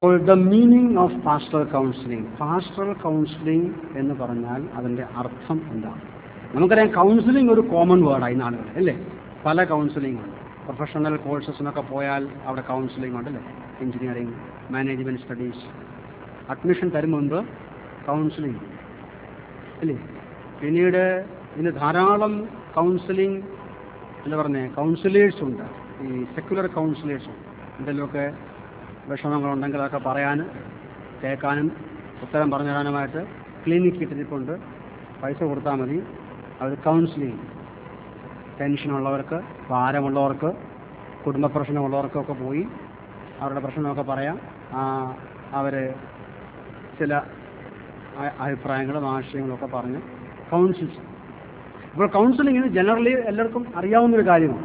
അപ്പോൾ the meaning of pastoral counselling pastoral counselling എന്ന് പറഞ്ഞാൽ അതിൻ്റെ അർത്ഥം എന്താണ് നമുക്കറിയാം കൗൺസിലിംഗ് ഒരു കോമൺ വേർഡായി നാളുകൾ അല്ലേ പല കൗൺസിലിംഗ് ഉണ്ട് പ്രൊഫഷണൽ കോഴ്സസിനൊക്കെ പോയാൽ അവിടെ കൗൺസിലിംഗ് ഉണ്ട് അല്ലേ എഞ്ചിനീയറിംഗ് മാനേജ്മെൻറ്റ് സ്റ്റഡീസ് അഡ്മിഷൻ തരും മുൻപ് കൗൺസിലിംഗ് അല്ലേ പിന്നീട് ഇതിന് ധാരാളം കൗൺസിലിംഗ് എന്താ പറഞ്ഞേ കൗൺസിലേഴ്സ് ഉണ്ട് ഈ സെക്യുലർ കൗൺസിലേഴ്സ് ഉണ്ട് എന്തെങ്കിലുമൊക്കെ വിഷമങ്ങളുണ്ടെങ്കിൽ അതൊക്കെ പറയാൻ കേൾക്കാനും ഉത്തരം പറഞ്ഞു തരാനുമായിട്ട് ക്ലിനിക്ക് ഇട്ടിരിപ്പുണ്ട് പൈസ കൊടുത്താൽ മതി അവർ കൗൺസിലിംഗ് ടെൻഷനുള്ളവർക്ക് ഭാരമുള്ളവർക്ക് കുടുംബ പ്രശ്നമുള്ളവർക്കൊക്കെ പോയി അവരുടെ പ്രശ്നമൊക്കെ പറയാം അവർ ചില അ- അഭിപ്രായങ്ങളും ആശയങ്ങളും ഒക്കെ പറഞ്ഞ് കൗൺസിൽ ചെയ്യും. അപ്പോൾ കൗൺസിലിംഗ് ജനറലി എല്ലാവർക്കും അറിയാവുന്നൊരു കാര്യമാണ്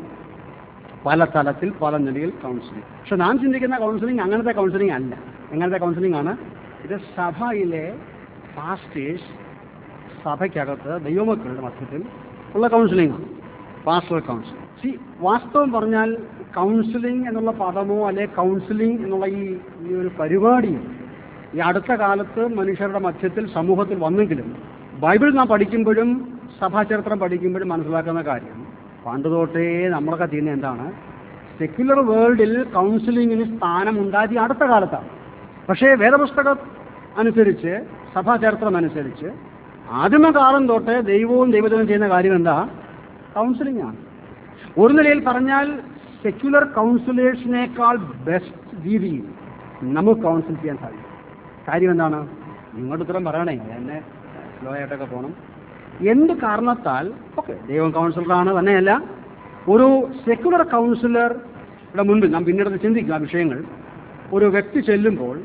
പല തലത്തിൽ പല നിലയിൽ കൗൺസിലിംഗ് പക്ഷെ നാം ചിന്തിക്കുന്ന കൗൺസിലിംഗ് അങ്ങനത്തെ കൗൺസിലിംഗ് അല്ല എങ്ങനത്തെ കൗൺസിലിംഗ് ആണ് ഇത് സഭയിലെ പാസ്റ്റേഴ്സ് സഭയ്ക്കകത്ത് ദൈവമക്കളുടെ മധ്യത്തിൽ ഉള്ള കൗൺസിലിംഗ് ആണ് പാസ്റ്റർ കൗൺസിലിംഗ് സി വാസ്തവം പറഞ്ഞാൽ കൗൺസിലിംഗ് എന്നുള്ള പദമോ അല്ലെ കൗൺസിലിംഗ് എന്നുള്ള ഈ ഈ ഒരു പരിപാടിയും ഈ അടുത്ത കാലത്ത് മനുഷ്യരുടെ മധ്യത്തിൽ സമൂഹത്തിൽ വന്നെങ്കിലും ബൈബിൾ നാം പഠിക്കുമ്പോഴും സഭാചരിത്രം പഠിക്കുമ്പോഴും മനസ്സിലാക്കുന്ന കാര്യം പണ്ട് തൊട്ടേ നമ്മളൊക്കെ ചെയ്യുന്ന എന്താണ് സെക്യുലർ വേൾഡിൽ കൗൺസിലിങ്ങിന് സ്ഥാനം ഉണ്ടാക്കി അടുത്ത കാലത്താണ് പക്ഷേ വേദപുസ്തകം അനുസരിച്ച് സഭാചരിത്രം അനുസരിച്ച് ആദിമകാലം തൊട്ട് ദൈവവും ദൈവത്തിനും ചെയ്യുന്ന കാര്യം എന്താ കൗൺസിലിംഗ് ആണ് ഒരു നിലയിൽ പറഞ്ഞാൽ സെക്യുലർ കൗൺസിലേഴ്സിനേക്കാൾ ബെസ്റ്റ് രീതിയിൽ നമുക്ക് കൗൺസിൽ ചെയ്യാൻ സാധിക്കും കാര്യം എന്താണ് നിങ്ങളുടെ ഉത്തരം പറയണേ എന്നെ സ്ലോ ആയിട്ടൊക്കെ പോകണം എന്ത് കാരണത്താൽ ഓക്കെ ദൈവം കൗൺസിലറാണ് തന്നെയല്ല ഒരു സെക്യുലർ കൗൺസിലറുടെ മുൻപിൽ നാം പിന്നീട് അത് ചിന്തിക്കുക ആ വിഷയങ്ങൾ ഒരു വ്യക്തി ചെല്ലുമ്പോൾ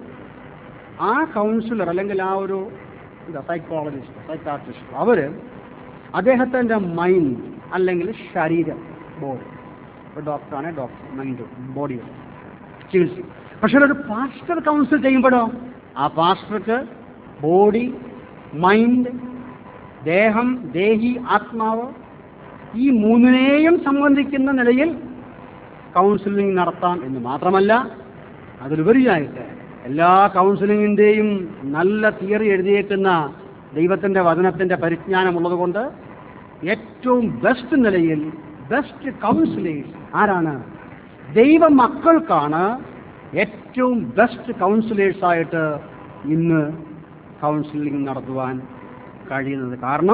ആ കൗൺസിലർ അല്ലെങ്കിൽ ആ ഒരു എന്താ സൈക്കോളജിസ്റ്റ് സൈക്കാട്രിസ്റ്റ് അവർ അദ്ദേഹത്തിൻ്റെ മൈൻഡ് അല്ലെങ്കിൽ ശരീരം ബോഡി ഒരു ഡോക്ടറാണ് ഡോക്ടർ മൈൻഡ് ബോഡി ചികിത്സ പക്ഷേ ഒരു പാസ്റ്റർ കൗൺസിൽ ചെയ്യുമ്പോഴോ ആ പാസ്റ്റർക്ക് ബോഡി മൈൻഡ് ദേഹം ദേഹി ആത്മാവ് ഈ മൂന്നിനെയും സംബന്ധിക്കുന്ന നിലയിൽ കൗൺസിലിംഗ് നടത്താം എന്ന് മാത്രമല്ല അതിലുപരിയായിട്ട് എല്ലാ കൗൺസിലിങ്ങിൻ്റെയും നല്ല തിയറി എഴുതിയേക്കുന്ന ദൈവത്തിൻ്റെ വചനത്തിൻ്റെ പരിജ്ഞാനമുള്ളതുകൊണ്ട് ഏറ്റവും ബെസ്റ്റ് നിലയിൽ ബെസ്റ്റ് കൗൺസിലേഴ്സ് ആരാണ് ദൈവ മക്കൾക്കാണ് ഏറ്റവും ബെസ്റ്റ് കൗൺസിലേഴ്സായിട്ട് ഇന്ന് കൗൺസിലിംഗ് നടത്തുവാൻ കഴിയുന്നത് കാരണം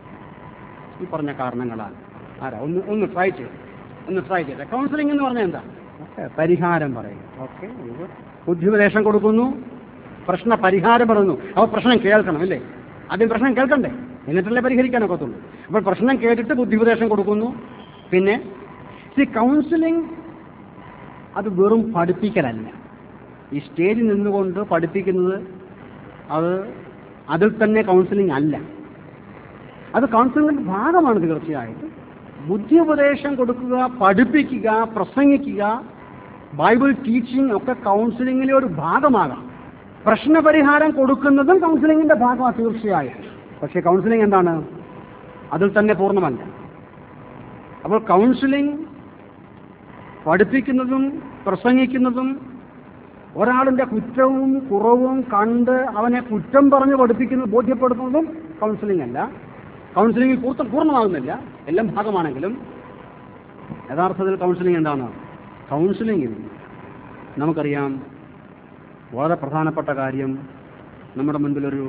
ഈ പറഞ്ഞ കാരണങ്ങളാൽ ആരാ ഒന്ന് ഒന്ന് ട്രൈ ചെയ്ത് ഒന്ന് ട്രൈ ചെയ്ത് കൗൺസിലിംഗ് എന്ന് പറഞ്ഞാൽ എന്താ ഓക്കെ പരിഹാരം പറയും ഓക്കെ ബുദ്ധിപദേശം കൊടുക്കുന്നു പ്രശ്ന പരിഹാരം പറയുന്നു അപ്പോൾ പ്രശ്നം കേൾക്കണം അല്ലേ ആദ്യം പ്രശ്നം കേൾക്കണ്ടേ എന്നിട്ടല്ലേ പരിഹരിക്കാനൊക്കത്തുള്ളൂ അപ്പോൾ പ്രശ്നം കേട്ടിട്ട് ബുദ്ധിപദേശം കൊടുക്കുന്നു പിന്നെ ഈ കൗൺസിലിംഗ് അത് വെറും പഠിപ്പിക്കലല്ല ഈ സ്റ്റേജിൽ നിന്നുകൊണ്ട് പഠിപ്പിക്കുന്നത് അത് അതിൽ തന്നെ കൗൺസിലിംഗ് അല്ല അത് കൗൺസിലിംഗിന്റെ ഭാഗമാണ് തീർച്ചയായിട്ടും ബുദ്ധി ഉപദേശം കൊടുക്കുക പഠിപ്പിക്കുക പ്രസംഗിക്കുക ബൈബിൾ ടീച്ചിങ് ഒക്കെ കൗൺസിലിംഗിലെ ഒരു ഭാഗമാകാം പ്രശ്നപരിഹാരം കൊടുക്കുന്നതും കൗൺസിലിംഗിന്റെ ഭാഗമാണ് തീർച്ചയായും പക്ഷേ കൗൺസിലിംഗ് എന്താണ് അതിൽ തന്നെ പൂർണ്ണമല്ല അപ്പോൾ കൗൺസിലിംഗ് പഠിപ്പിക്കുന്നതും പ്രസംഗിക്കുന്നതും ഒരാളിൻ്റെ കുറ്റവും കുറവും കണ്ട് അവനെ കുറ്റം പറഞ്ഞ് പഠിപ്പിക്കുന്നത് ബോധ്യപ്പെടുത്തുന്നതും കൗൺസിലിംഗ് അല്ല കൗൺസിലിംഗിൽ പൂർത്ത പൂർണ്ണമാകുന്നില്ല എല്ലാം ഭാഗമാണെങ്കിലും യഥാർത്ഥത്തിൽ കൗൺസിലിംഗ് എന്താണ് കൗൺസിലിംഗിൽ നമുക്കറിയാം വളരെ പ്രധാനപ്പെട്ട കാര്യം നമ്മുടെ മുൻപിലൊരു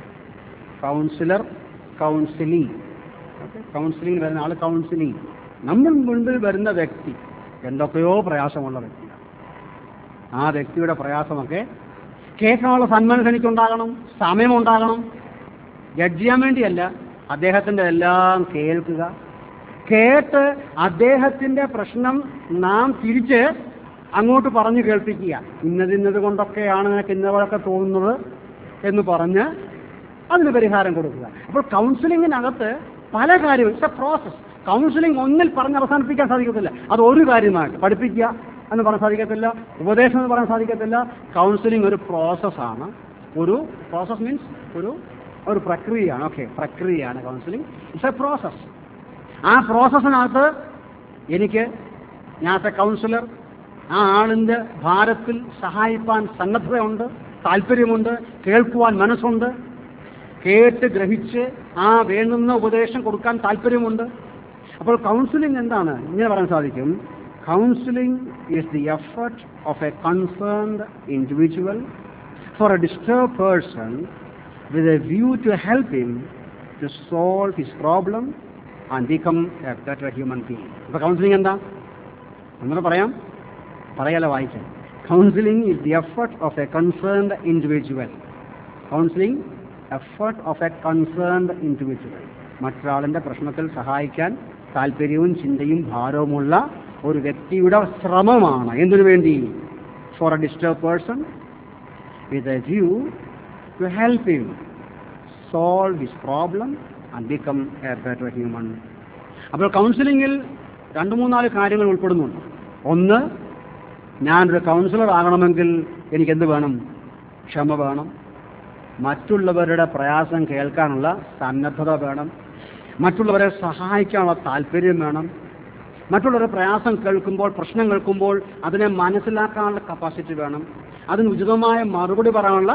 കൗൺസിലർ കൗൺസിലിംഗ് കൗൺസിലിംഗ് വരുന്ന ആൾ കൗൺസിലിംഗ് നമ്മൾ മുൻപിൽ വരുന്ന വ്യക്തി എന്തൊക്കെയോ പ്രയാസമുള്ള വ്യക്തിയാണ് ആ വ്യക്തിയുടെ പ്രയാസമൊക്കെ കേൾക്കാനുള്ള സന്മനസ് എനിക്കുണ്ടാകണം സമയമുണ്ടാകണം ജഡ്ജ് ചെയ്യാൻ വേണ്ടിയല്ല അദ്ദേഹത്തിൻ്റെ എല്ലാം കേൾക്കുക കേട്ട് അദ്ദേഹത്തിൻ്റെ പ്രശ്നം നാം തിരിച്ച് അങ്ങോട്ട് പറഞ്ഞു കേൾപ്പിക്കുക ഇന്നതിന്നത് കൊണ്ടൊക്കെയാണ് നിനക്ക് ഇന്നവരൊക്കെ തോന്നുന്നത് എന്ന് പറഞ്ഞ് അതിന് പരിഹാരം കൊടുക്കുക അപ്പോൾ കൗൺസിലിങ്ങിനകത്ത് പല കാര്യവും ഇറ്റ്സ് എ പ്രോസസ് കൗൺസിലിംഗ് ഒന്നിൽ പറഞ്ഞ് അവസാനിപ്പിക്കാൻ സാധിക്കത്തില്ല അത് ഒരു കാര്യമായിട്ട് പഠിപ്പിക്കുക എന്ന് പറയാൻ സാധിക്കത്തില്ല ഉപദേശം എന്ന് പറയാൻ സാധിക്കത്തില്ല കൗൺസിലിംഗ് ഒരു പ്രോസസ്സാണ് ഒരു പ്രോസസ് മീൻസ് ഒരു ഒരു പ്രക്രിയയാണ് ഓക്കെ പ്രക്രിയയാണ് കൗൺസിലിംഗ് ഇറ്റ്സ് എ പ്രോസസ് ആ പ്രോസസ്സിനകത്ത് എനിക്ക് ഞാനത്തെ കൗൺസിലർ ആ ആളിന്റെ ഭാരത്തിൽ സഹായിപ്പാൻ സന്നദ്ധതയുണ്ട് താല്പര്യമുണ്ട് കേൾക്കുവാൻ മനസ്സുണ്ട് കേട്ട് ഗ്രഹിച്ച് ആ വേണ്ടുന്ന ഉപദേശം കൊടുക്കാൻ താല്പര്യമുണ്ട് അപ്പോൾ കൗൺസിലിംഗ് എന്താണ് ഇങ്ങനെ പറയാൻ സാധിക്കും counselling is the effort of a concerned individual for a disturb person with a view to help him to solve his problem and become a better human being അപ്പോൾ കൗൺസിലിംഗ് എന്താ ഒന്നുകൂടെ പറയാം പറയാല വായിക്കാം counselling is the effort of a concerned individual counselling effort of a concerned individual മറ്റൊരാളിൻ്റെ പ്രശ്നത്തിൽ സഹായിക്കാൻ താല്പര്യവും ചിന്തയും ഭാരവുമുള്ള ഒരു വ്യക്തിയുടെ ശ്രമമാണ് എന്തിനു വേണ്ടി for a disturb person with a view to help him solve his problem and become a better human അപ്പോൾ കൗൺസിലിങ്ങിൽ രണ്ട് മൂന്നാല് കാര്യങ്ങൾ ഉൾപ്പെടുന്നുണ്ട് ഒന്ന് ഞാനൊരു കൗൺസിലർ ആകണമെങ്കിൽ എനിക്ക് എന്ത് വേണം ക്ഷമ വേണം മറ്റുള്ളവരുടെ പ്രയാസം കേൾക്കാനുള്ള സന്നദ്ധത വേണം മറ്റുള്ളവരെ സഹായിക്കാനുള്ള താല്പര്യം വേണം മറ്റുള്ളവരുടെ പ്രയാസം കേൾക്കുമ്പോൾ പ്രശ്നം കേൾക്കുമ്പോൾ അതിനെ മനസ്സിലാക്കാനുള്ള കപ്പാസിറ്റി വേണം അതിന് ഉചിതമായ മറുപടി പറയാനുള്ള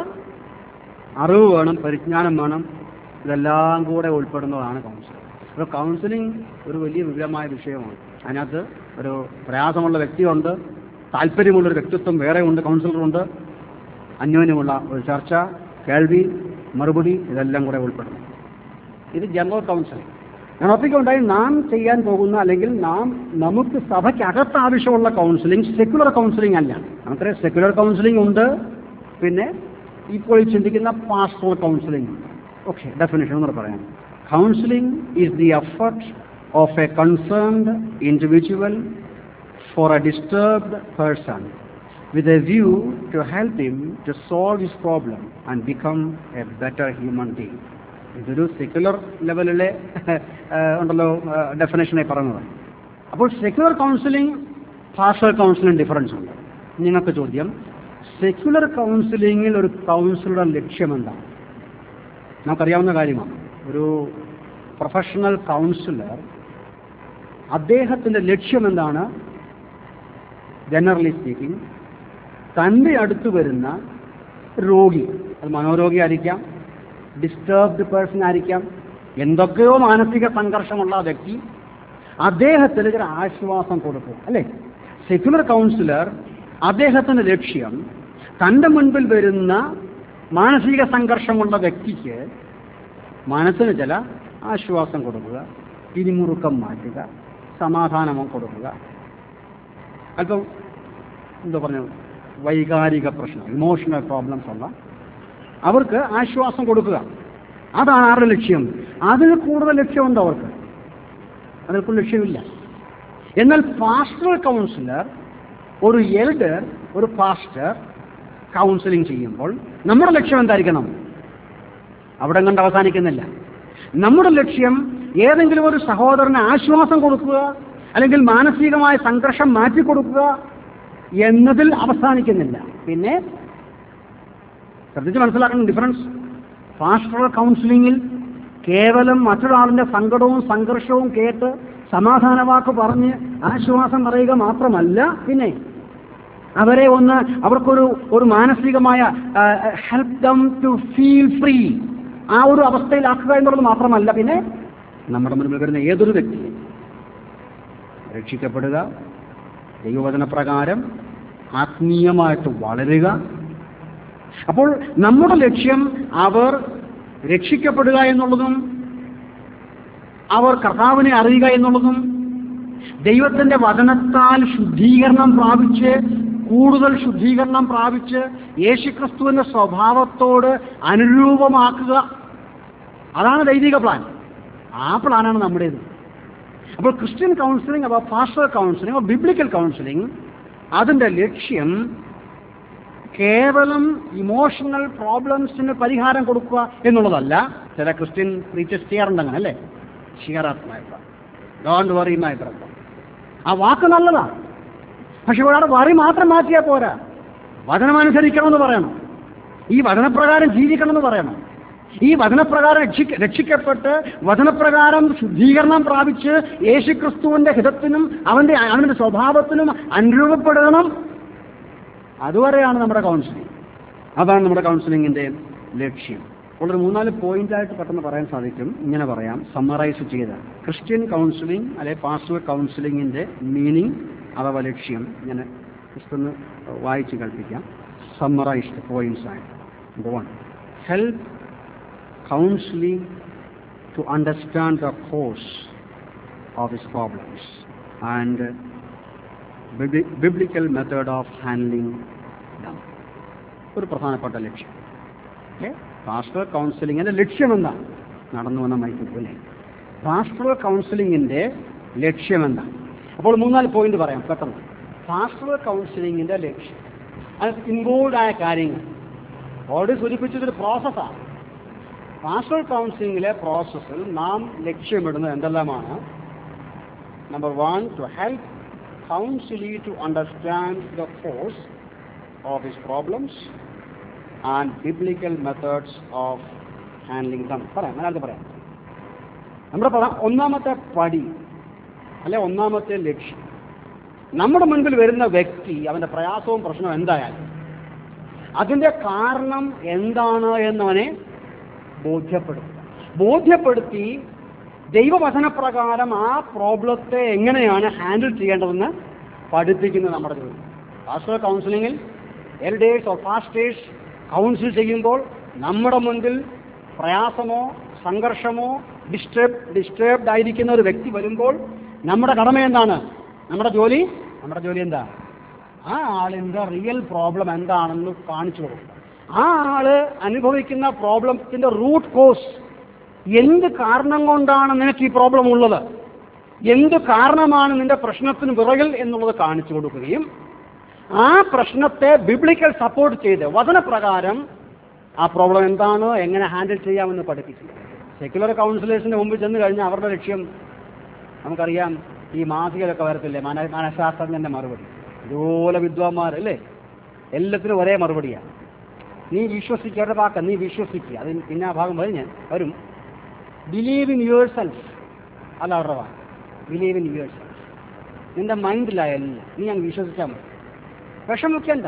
അറിവ് വേണം പരിജ്ഞാനം വേണം ഇതെല്ലാം കൂടെ ഉൾപ്പെടുന്നതാണ് കൗൺസിലിംഗ് അപ്പോൾ കൗൺസിലിംഗ് ഒരു വലിയ വിപുലമായ വിഷയമാണ് അതിനകത്ത് ഒരു പ്രയാസമുള്ള വ്യക്തിയുണ്ട് താല്പര്യമുള്ളൊരു വ്യക്തിത്വം വേറെ ഉണ്ട് കൗൺസിലറുണ്ട് അന്യോന്യമുള്ള ഒരു ചർച്ച കേൾവി മറുപടി ഇതെല്ലാം കൂടെ ഉൾപ്പെടുന്നു ഇത് ജനറൽ കൗൺസിലിംഗ് ഞാൻ ഒപ്പിക്കുണ്ടായി നാം ചെയ്യാൻ പോകുന്ന അല്ലെങ്കിൽ നാം നമുക്ക് സഭയ്ക്കകത്ത് ആവശ്യമുള്ള കൗൺസിലിംഗ് സെക്യുലർ കൗൺസിലിംഗ് അല്ല നമുക്കറിയാം സെക്യുലർ കൗൺസിലിംഗ് ഉണ്ട് പിന്നെ ഇപ്പോൾ ഈ ചിന്തിക്കുന്ന പാസ്റ്റോർ കൗൺസിലിംഗ് ഉണ്ട് ഓക്കെ ഡെഫിനേഷൻ എന്ന് പറയാം counselling is the effort of a concerned individual for a disturbed person with a view to help him to solve his problem and become a better human being. ഇതൊരു secular ലെവലിലെ ഉണ്ടല്ലോ ഡെഫിനേഷനായി പറഞ്ഞത് അപ്പോൾ secular counselling pastoral counselling difference ഉണ്ട് നിങ്ങൾക്ക് ചോദ്യം secular കൗൺസിലിംഗിൽ ഒരു കൗൺസിലറുടെ ലക്ഷ്യം എന്താണ് നമുക്കറിയാവുന്ന കാര്യമാണ് ഒരു പ്രൊഫഷണൽ കൗൺസിലർ അദ്ദേഹത്തിൻ്റെ ലക്ഷ്യം എന്താണ് ജനറലി സ്പീക്കിംഗ് തൻ്റെ അടുത്ത് വരുന്ന രോഗി അത് മനോരോഗിയായിരിക്കാം ഡിസ്റ്റർബ്ഡ് പേഴ്സൺ ആയിരിക്കാം എന്തൊക്കെയോ മാനസിക സംഘർഷമുള്ള ആ വ്യക്തി അദ്ദേഹത്തിന് ഒരു ആശ്വാസം കൊടുക്കും അല്ലേ സെക്യുലർ കൗൺസിലർ അദ്ദേഹത്തിൻ്റെ ലക്ഷ്യം തൻ്റെ മുൻപിൽ വരുന്ന മാനസിക സംഘർഷമുള്ള വ്യക്തിക്ക് മനസ്സിന് ചില ആശ്വാസം കൊടുക്കുക പിരിമുറുക്കം മാറ്റുക സമാധാനം കൊടുക്കുക അല്പം എന്താ പറഞ്ഞു വൈകാരിക പ്രശ്നം ഇമോഷണൽ പ്രോബ്ലംസ് ഉള്ള അവർക്ക് ആശ്വാസം കൊടുക്കുക അതാണ് ആരുടെ ലക്ഷ്യം അതിന് കൂടുതൽ ലക്ഷ്യമുണ്ട് അവർക്ക് അതിൽക്കുള്ള ലക്ഷ്യമില്ല എന്നാൽ പാസ്റ്റർ കൗൺസിലർ ഒരു എൽഡർ ഒരു പാസ്റ്റർ കൗൺസിലിംഗ് ചെയ്യുമ്പോൾ നമ്മുടെ ലക്ഷ്യം എന്തായിരിക്കണം അവിടെ കണ്ട് അവസാനിക്കുന്നില്ല നമ്മുടെ ലക്ഷ്യം ഏതെങ്കിലും ഒരു സഹോദരന് ആശ്വാസം കൊടുക്കുക അല്ലെങ്കിൽ മാനസികമായ സംഘർഷം മാറ്റിക്കൊടുക്കുക എന്നതിൽ അവസാനിക്കുന്നില്ല പിന്നെ ശ്രദ്ധിച്ച് മനസ്സിലാക്കണം ഡിഫറൻസ് പാസ്റ്ററൽ കൗൺസിലിംഗിൽ കേവലം മറ്റൊരാളിന്റെ സങ്കടവും സംഘർഷവും കേട്ട് സമാധാന വാക്ക് പറഞ്ഞ് ആശ്വാസം പറയുക മാത്രമല്ല പിന്നെ അവരെ ഒന്ന് അവർക്കൊരു ഒരു മാനസികമായ help them to feel free ആ ഒരു അവസ്ഥയിലാക്കുക എന്നുള്ളത് മാത്രമല്ല പിന്നെ നമ്മുടെ മുൻപിൽ വരുന്ന ഏതൊരു വ്യക്തിയും രക്ഷിക്കപ്പെടുക ദൈവവചന പ്രകാരം ആത്മീയമായിട്ട് വളരുക അപ്പോൾ നമ്മുടെ ലക്ഷ്യം അവർ രക്ഷിക്കപ്പെടുക എന്നുള്ളതും അവർ കർത്താവിനെ അറിയുക എന്നുള്ളതും ദൈവത്തിന്റെ വചനത്താൽ ശുദ്ധീകരണം പ്രാപിച്ച് കൂടുതൽ ശുദ്ധീകരണം പ്രാപിച്ച് യേശുക്രിസ്തുവിന്റെ സ്വഭാവത്തോട് അനുരൂപമാക്കുക അതാണ് ദൈവിക പ്ലാൻ ആ പ്ലാനാണ് നമ്മുടേത് അപ്പോൾ ക്രിസ്ത്യൻ കൗൺസിലിംഗ് അഥവാ പാസ്റ്റർ കൗൺസിലിംഗ് ബിബ്ലിക്കൽ കൗൺസിലിംഗ് അതിൻ്റെ ലക്ഷ്യം കേവലം ഇമോഷണൽ പ്രോബ്ലംസിന് പരിഹാരം കൊടുക്കുക എന്നുള്ളതല്ല ചില ക്രിസ്ത്യൻ പ്രീച്ചേഴ്സ് ചെയ്യാറുണ്ട് അങ്ങനെ അല്ലേ ഷിയറാത്മായ ഡോണ്ട് വറി മൈ ബ്രദർ ആ വാക്ക് നല്ലതാണ് പക്ഷെ ഒരാളെ വറി മാത്രം മാറ്റിയാൽ പോരാ വചനമനുസരിക്കണമെന്ന് പറയണം ഈ വചനപ്രകാരം ജീവിക്കണമെന്ന് പറയണം ഈ വചനപ്രകാരം രക്ഷിക്ക രക്ഷിക്കപ്പെട്ട് വചനപ്രകാരം ശുദ്ധീകരണം പ്രാപിച്ച് യേശുക്രിസ്തുവിന്റെ ഹിതത്തിനും അവന്റെ അവന്റെ സ്വഭാവത്തിനും അനുരൂപപ്പെടണം അതുവരെയാണ് നമ്മുടെ കൗൺസിലിംഗ് അതാണ് നമ്മുടെ കൗൺസിലിങ്ങിന്റെ ലക്ഷ്യം അപ്പോൾ ഒരു മൂന്നാല് പോയിന്റ് ആയിട്ട് പെട്ടെന്ന് പറയാൻ സാധിക്കും ഇങ്ങനെ പറയാം സമ്മറൈസ് ചെയ്ത് ക്രിസ്ത്യൻ കൗൺസിലിംഗ് അല്ലെ പാസ്റ്റർ കൗൺസിലിംഗിന്റെ മീനിങ് അഥവാ ലക്ഷ്യം ഞാൻ ജസ്റ്റ് ഒന്ന് വായിച്ച് കൽപ്പിക്കാം സമ്മറൈസ്ഡ് പോയിന്റ്സ് ആയിട്ട് one help counseling to understand the cause of his problems and bibli- biblical method of handling them. ഒരു പ്രധാനപ്പെട്ട ലക്ഷ്യം ഓക്കെ പാസ്റ്റർ കൗൺസിലിങ്ങിന്റെ ലക്ഷ്യം എന്താ നടന്നു വന്ന മൈക്കില്ലേ പാസ്റ്റർ കൗൺസിലിങ്ങിന്റെ ലക്ഷ്യം എന്താ അപ്പോൾ മൂന്നാല് പോയിന്റ് പറയാം പെട്ടെന്ന് പാസ്റ്റർ കൗൺസിലിങ്ങിന്റെ ലക്ഷ്യം അത് ഇൻവോൾവ് ആയ കാര്യങ്ങൾ ഓൾറെഡി സൂചിപ്പിച്ചതൊരു പ്രോസസ്സാണ് പാസ്റ്റർ കൗൺസിലിംഗിലെ പ്രോസസ്സിൽ നാം ലക്ഷ്യമിടുന്നത് എന്തെല്ലാമാണ് number one to help counselee to understand the course of his problems and biblical methods of handling them പറയാം മലയാളത്തിൽ പറയാം നമ്മുടെ പ്രധാ- ഒന്നാമത്തെ പടി അല്ലെ ഒന്നാമത്തെ ലക്ഷ്യം നമ്മുടെ മുൻപിൽ വരുന്ന വ്യക്തി അവന്റെ പ്രയാസവും പ്രശ്നവും എന്തായാലും അതിന്റെ കാരണം എന്താണ് എന്നവനെ ബോധ്യപ്പെടുത്തുക ബോധ്യപ്പെടുത്തി ദൈവവചനപ്രകാരം ആ പ്രോബ്ലത്തെ എങ്ങനെയാണ് ഹാൻഡിൽ ചെയ്യേണ്ടതെന്ന് പഠിപ്പിക്കുന്നത് നമ്മുടെ ജോലി പാസ്റ്റർ കൗൺസിലിംഗിൽ എൽഡേഴ്സ് ഓർ ഫാസ്റ്റേഴ്സ് കൗൺസിൽ ചെയ്യുമ്പോൾ നമ്മുടെ മുൻപിൽ പ്രയാസമോ സംഘർഷമോ ഡിസ്റ്റർബ് ഡിസ്റ്റർബ്ഡ് ആയിരിക്കുന്ന ഒരു വ്യക്തി വരുമ്പോൾ നമ്മുടെ കടമ എന്താണ് നമ്മുടെ ജോലി നമ്മുടെ ജോലി എന്താ ആ ആളിന്റെ റിയൽ പ്രോബ്ലം എന്താണെന്ന് കാണിച്ചു കൊടുക്കുക ആ ആള് അനുഭവിക്കുന്ന പ്രോബ്ലത്തിന്റെ റൂട്ട് കോസ് എന്ത് കാരണം കൊണ്ടാണ് നിനക്ക് ഈ പ്രോബ്ലം ഉള്ളത് എന്ത് കാരണമാണ് നിന്റെ പ്രശ്നത്തിന് പിറകിൽ എന്നുള്ളത് കാണിച്ചു കൊടുക്കുകയും ആ പ്രശ്നത്തെ ബിബ്ലിക്കൽ സപ്പോർട്ട് ചെയ്ത് വചനപ്രകാരം ആ പ്രോബ്ലം എന്താണ് എങ്ങനെ ഹാൻഡിൽ ചെയ്യാമെന്ന് പഠിപ്പിക്കുക സെക്യുലർ കൗൺസിലേഴ്സിന് മുമ്പിൽ ചെന്ന് കഴിഞ്ഞാൽ അവരുടെ ലക്ഷ്യം നമുക്കറിയാം ഈ മാസികയിലൊക്കെ വരത്തില്ലേ മന മനഃശാസ്ത്രജ്ഞന്റെ മറുപടി ഇതുപോലെ വിദ്വാന്മാരല്ലേ എല്ലാത്തിനും ഒരേ മറുപടിയാണ് നീ വിശ്വസിക്കേണ്ട വാക്ക നീ വിശ്വസിക്കുക അതിന് പിന്നെ ആ ഭാഗം വരും ഞാൻ വരും ബിലീവ് ഇൻ യുവർ സെൽഫ് അല്ല അവരുടെ വാക്ക് ബിലീവ് ഇൻ യുവർ സെൽഫ് നിന്റെ മൈൻഡിലായല്ല നീ അങ്ങ് വിശ്വസിച്ചാൽ മതി വിഷമിക്കണ്ട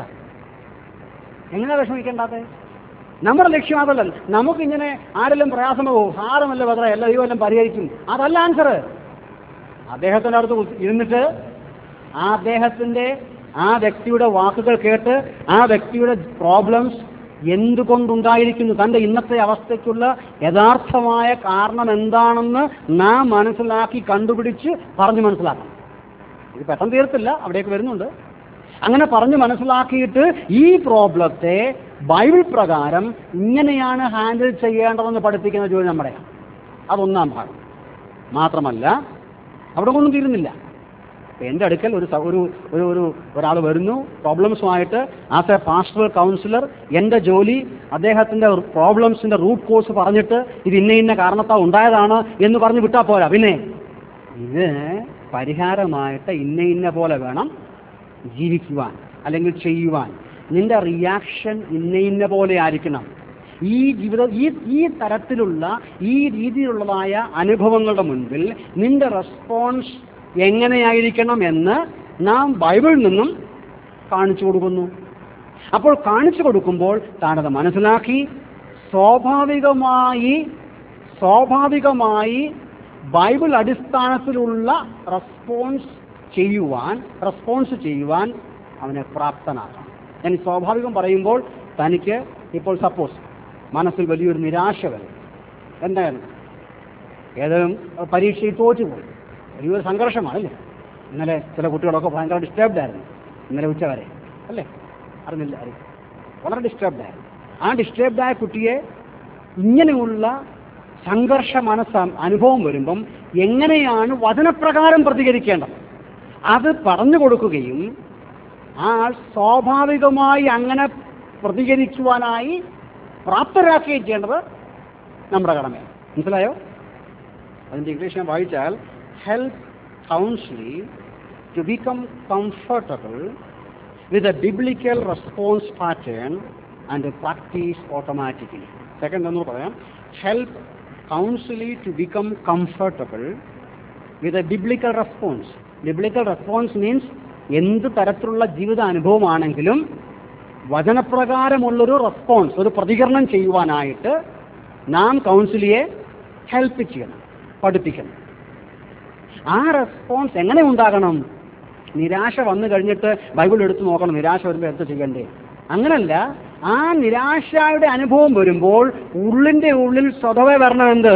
എങ്ങനെയാ വിഷമിക്കേണ്ടാത്തത് നമ്മുടെ ലക്ഷ്യം അതല്ല നമുക്കിങ്ങനെ ആരെല്ലാം പ്രയാസമോ സാരമല്ല പത്ര എല്ലാ ദൈവം എല്ലാം പരിഹരിക്കും അതല്ല ആൻസർ അദ്ദേഹത്തിൻ്റെ അടുത്ത് കുത്തി- ഇരുന്നിട്ട് ആ അദ്ദേഹത്തിൻ്റെ ആ വ്യക്തിയുടെ വാക്കുകൾ കേട്ട് ആ വ്യക്തിയുടെ പ്രോബ്ലംസ് എന്തുകൊണ്ടുണ്ടായിരിക്കുന്നു തൻ്റെ ഇന്നത്തെ അവസ്ഥയ്ക്കുള്ള യഥാർത്ഥമായ കാരണം എന്താണെന്ന് നാം മനസ്സിലാക്കി കണ്ടുപിടിച്ച് പറഞ്ഞു മനസ്സിലാക്കണം ഇത് പെട്ടെന്ന് തീർത്തില്ല അവിടേക്ക് വരുന്നുണ്ട് അങ്ങനെ പറഞ്ഞ് മനസ്സിലാക്കിയിട്ട് ഈ പ്രോബ്ലത്തെ ബൈബിൾ പ്രകാരം ഇങ്ങനെയാണ് ഹാൻഡിൽ ചെയ്യേണ്ടതെന്ന് പഠിപ്പിക്കുന്ന ജോലി നമ്മുടെ അതൊന്നാം ഭാഗം മാത്രമല്ല അവിടെ ഒന്നും തീരുന്നില്ല ഇപ്പൊ എൻ്റെ അടുക്കൽ ഒരു സ- ഒരു ഒരു ഒരു ഒരാൾ വരുന്നു പ്രോബ്ലംസുമായിട്ട് ആസ് എ പാസ്റ്ററൽ കൗൺസിലർ എൻ്റെ ജോലി അദ്ദേഹത്തിൻ്റെ പ്രോബ്ലംസിൻ്റെ റൂട്ട് കോഴ്സ് പറഞ്ഞിട്ട് ഇത് ഇന്ന ഇന്ന കാരണത്താൽ ഉണ്ടായതാണ് എന്ന് പറഞ്ഞ് വിട്ടാൽ പോരാ പിന്നെ ഇത് പരിഹാരമായിട്ട് ഇന്ന ഇന്ന പോലെ വേണം ജീവിക്കുവാൻ അല്ലെങ്കിൽ ചെയ്യുവാൻ നിന്റെ റിയാക്ഷൻ ഇന്ന ഇന്ന പോലെ ആയിരിക്കണം ഈ ജീവിത ഈ ഈ തരത്തിലുള്ള ഈ രീതിയിലുള്ളതായ അനുഭവങ്ങളുടെ മുൻപിൽ നിന്റെ റെസ്പോൺസ് എങ്ങനെയായിരിക്കണം എന്ന് നാം ബൈബിളിൽ നിന്നും കാണിച്ചു കൊടുക്കുന്നു അപ്പോൾ കാണിച്ചു കൊടുക്കുമ്പോൾ താനത് മനസ്സിലാക്കി സ്വാഭാവികമായി സ്വാഭാവികമായി ബൈബിൾ അടിസ്ഥാനത്തിലുള്ള റെസ്പോൺസ് ചെയ്യുവാൻ റെസ്പോൺസ് ചെയ്യുവാൻ അവനെ പ്രാപ്തനാക്കാം ഞാൻ ഈ സ്വാഭാവികം പറയുമ്പോൾ തനിക്ക് ഇപ്പോൾ സപ്പോസ് മനസ്സിൽ വലിയൊരു നിരാശ വരും എന്തായിരുന്നു ഏതെങ്കിലും പരീക്ഷയിൽ തോറ്റുപോയി വലിയൊരു സംഘർഷമാണ് അല്ലേ ഇന്നലെ ചില കുട്ടികളൊക്കെ ഭയങ്കര ഡിസ്റ്റർബ്ഡ് ആയിരുന്നു ഇന്നലെ ഉച്ച വരെ അല്ലേ അറിഞ്ഞില്ല അറിയില്ല വളരെ ഡിസ്റ്റർബ്ഡ് ആയിരുന്നു ആ ഡിസ്റ്റർബ്ഡ് ആയ കുട്ടിയെ ഇങ്ങനെയുള്ള സംഘർഷ മനസ്സ അനുഭവം വരുമ്പം എങ്ങനെയാണ് വചനപ്രകാരം പ്രതികരിക്കേണ്ടത് അത് പറഞ്ഞു കൊടുക്കുകയും ആ ആൾ സ്വാഭാവികമായി അങ്ങനെ പ്രതികരിക്കുവാനായി പ്രാപ്തരാക്കുകയും ചെയ്യേണ്ടത് നമ്മുടെ കടമയാണ് മനസ്സിലായോ അതിൻ്റെ ഇംഗ്ലീഷ് ഞാൻ വായിച്ചാൽ help counselee to become comfortable with a biblical response pattern and practise automatically second എന്നൂടെ പറയാം help counselee to become comfortable with a biblical response biblical response means എന്ത് തരത്തിലുള്ള ജീവിത അനുഭവമാണെങ്കിലും വചനപ്രകാരമുള്ളൊരു റെസ്പോൺസ് ഒരു പ്രതികരണം ചെയ്യുവാനായിട്ട് നാം കൗൺസിലിയെ ഹെൽപ്പ് ചെയ്യണം പഠിപ്പിക്കണം ആ റെസ്പോൺസ് എങ്ങനെ ഉണ്ടാകണം നിരാശ വന്നു കഴിഞ്ഞിട്ട് ബൈബിൾ എടുത്ത് നോക്കണം നിരാശ വരുമ്പോൾ എന്ത് ചെയ്യണ്ടേ അങ്ങനല്ല ആ നിരാശയുടെ അനുഭവം വരുമ്പോൾ ഉള്ളിന്റെ ഉള്ളിൽ സ്വതവേ വരണം എന്ത്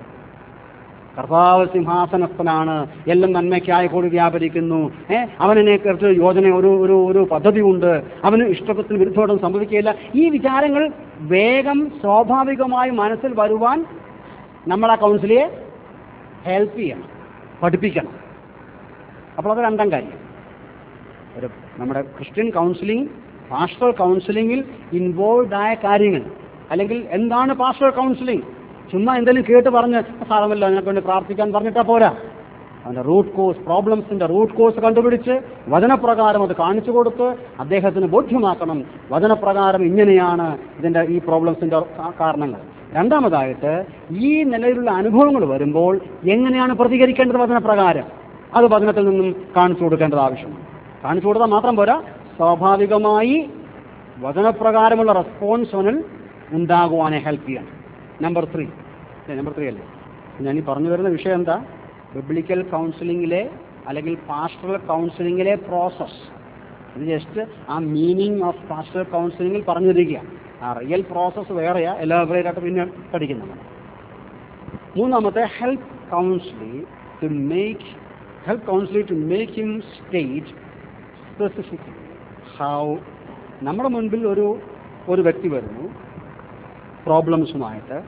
കർത്താവ് സിംഹാസനസ്ഥനാണ് എല്ലാം നന്മയ്ക്കായി കൂടി വ്യാപരിക്കുന്നു ഏ അവനെ കുറിച്ച് യോജന ഒരു ഒരു ഒരു പദ്ധതി ഉണ്ട് അവന് ഇഷ്ടത്തിന് വിരുദ്ധോടം സംഭവിക്കുകയില്ല ഈ വിചാരങ്ങൾ വേഗം സ്വാഭാവികമായി മനസ്സിൽ വരുവാൻ നമ്മൾ ആ കൗൺസിലിയെ ഹെൽപ്പ് ചെയ്യണം പഠിപ്പിക്കണം അപ്പോൾ അത് രണ്ടാം കാര്യം ഒരു നമ്മുടെ ക്രിസ്ത്യൻ കൗൺസിലിംഗ് പാസ്റ്റർ കൗൺസിലിംഗിൽ ഇൻവോൾവ് ആയ കാര്യങ്ങൾ അല്ലെങ്കിൽ എന്താണ് പാസ്റ്റർ കൗൺസിലിംഗ് ചുമ്മാ എന്തെങ്കിലും കേട്ട് പറഞ്ഞ് സാരമല്ല അതിനെ വേണ്ടി പ്രാർത്ഥിക്കാൻ പറഞ്ഞിട്ടാ പോരാ അവന്റെ റൂട്ട് കോസ് പ്രോബ്ലംസിന്റെ റൂട്ട് കോസ് കണ്ടുപിടിച്ച് വചനപ്രകാരം അത് കാണിച്ചു കൊടുത്ത് അദ്ദേഹത്തിന് ബോധ്യമാക്കണം വചനപ്രകാരം ഇങ്ങനെയാണ് ഇതിന്റെ ഈ പ്രോബ്ലംസിന്റെ കാ- കാരണങ്ങൾ രണ്ടാമതായിട്ട് ഈ നിലയിലുള്ള അനുഭവങ്ങൾ വരുമ്പോൾ എങ്ങനെയാണ് പ്രതികരിക്കേണ്ടത് വചനപ്രകാരം അത് വചനത്തിൽ നിന്നും കാണിച്ചു കൊടുക്കേണ്ടത് ആവശ്യമാണ് കാണിച്ചു കൊടുത്താൽ മാത്രം പോരാ സ്വാഭാവികമായി വചനപ്രകാരമുള്ള റെസ്പോൺസ് അവനിൽ ഉണ്ടാകുവാനെ ഹെൽപ്പ് ചെയ്യണം നമ്പർ ത്രീ നമ്പർ ത്രീ അല്ലേ ഞാൻ ഈ പറഞ്ഞു വരുന്ന വിഷയം എന്താ ബിബ്ലിക്കൽ കൗൺസിലിങ്ങിലെ അല്ലെങ്കിൽ പാസ്റ്ററൽ കൗൺസിലിങ്ങിലെ പ്രോസസ് ഇത് ജസ്റ്റ് ആ മീനിങ് ഓഫ് പാസ്റ്ററൽ കൗൺസിലിങ്ങിൽ പറഞ്ഞിരിക്കുക ആ റിയൽ പ്രോസസ്സ് വേറെയാ എല്ലാവരെയായിട്ട് പിന്നെ പഠിക്കുന്നത് മൂന്നാമത്തെ help counselee to make help counselee to make him state specific how നമ്മുടെ മുൻപിൽ ഒരു ഒരു വ്യക്തി വരുന്നു പ്രോബ്ലംസുമായിട്ട്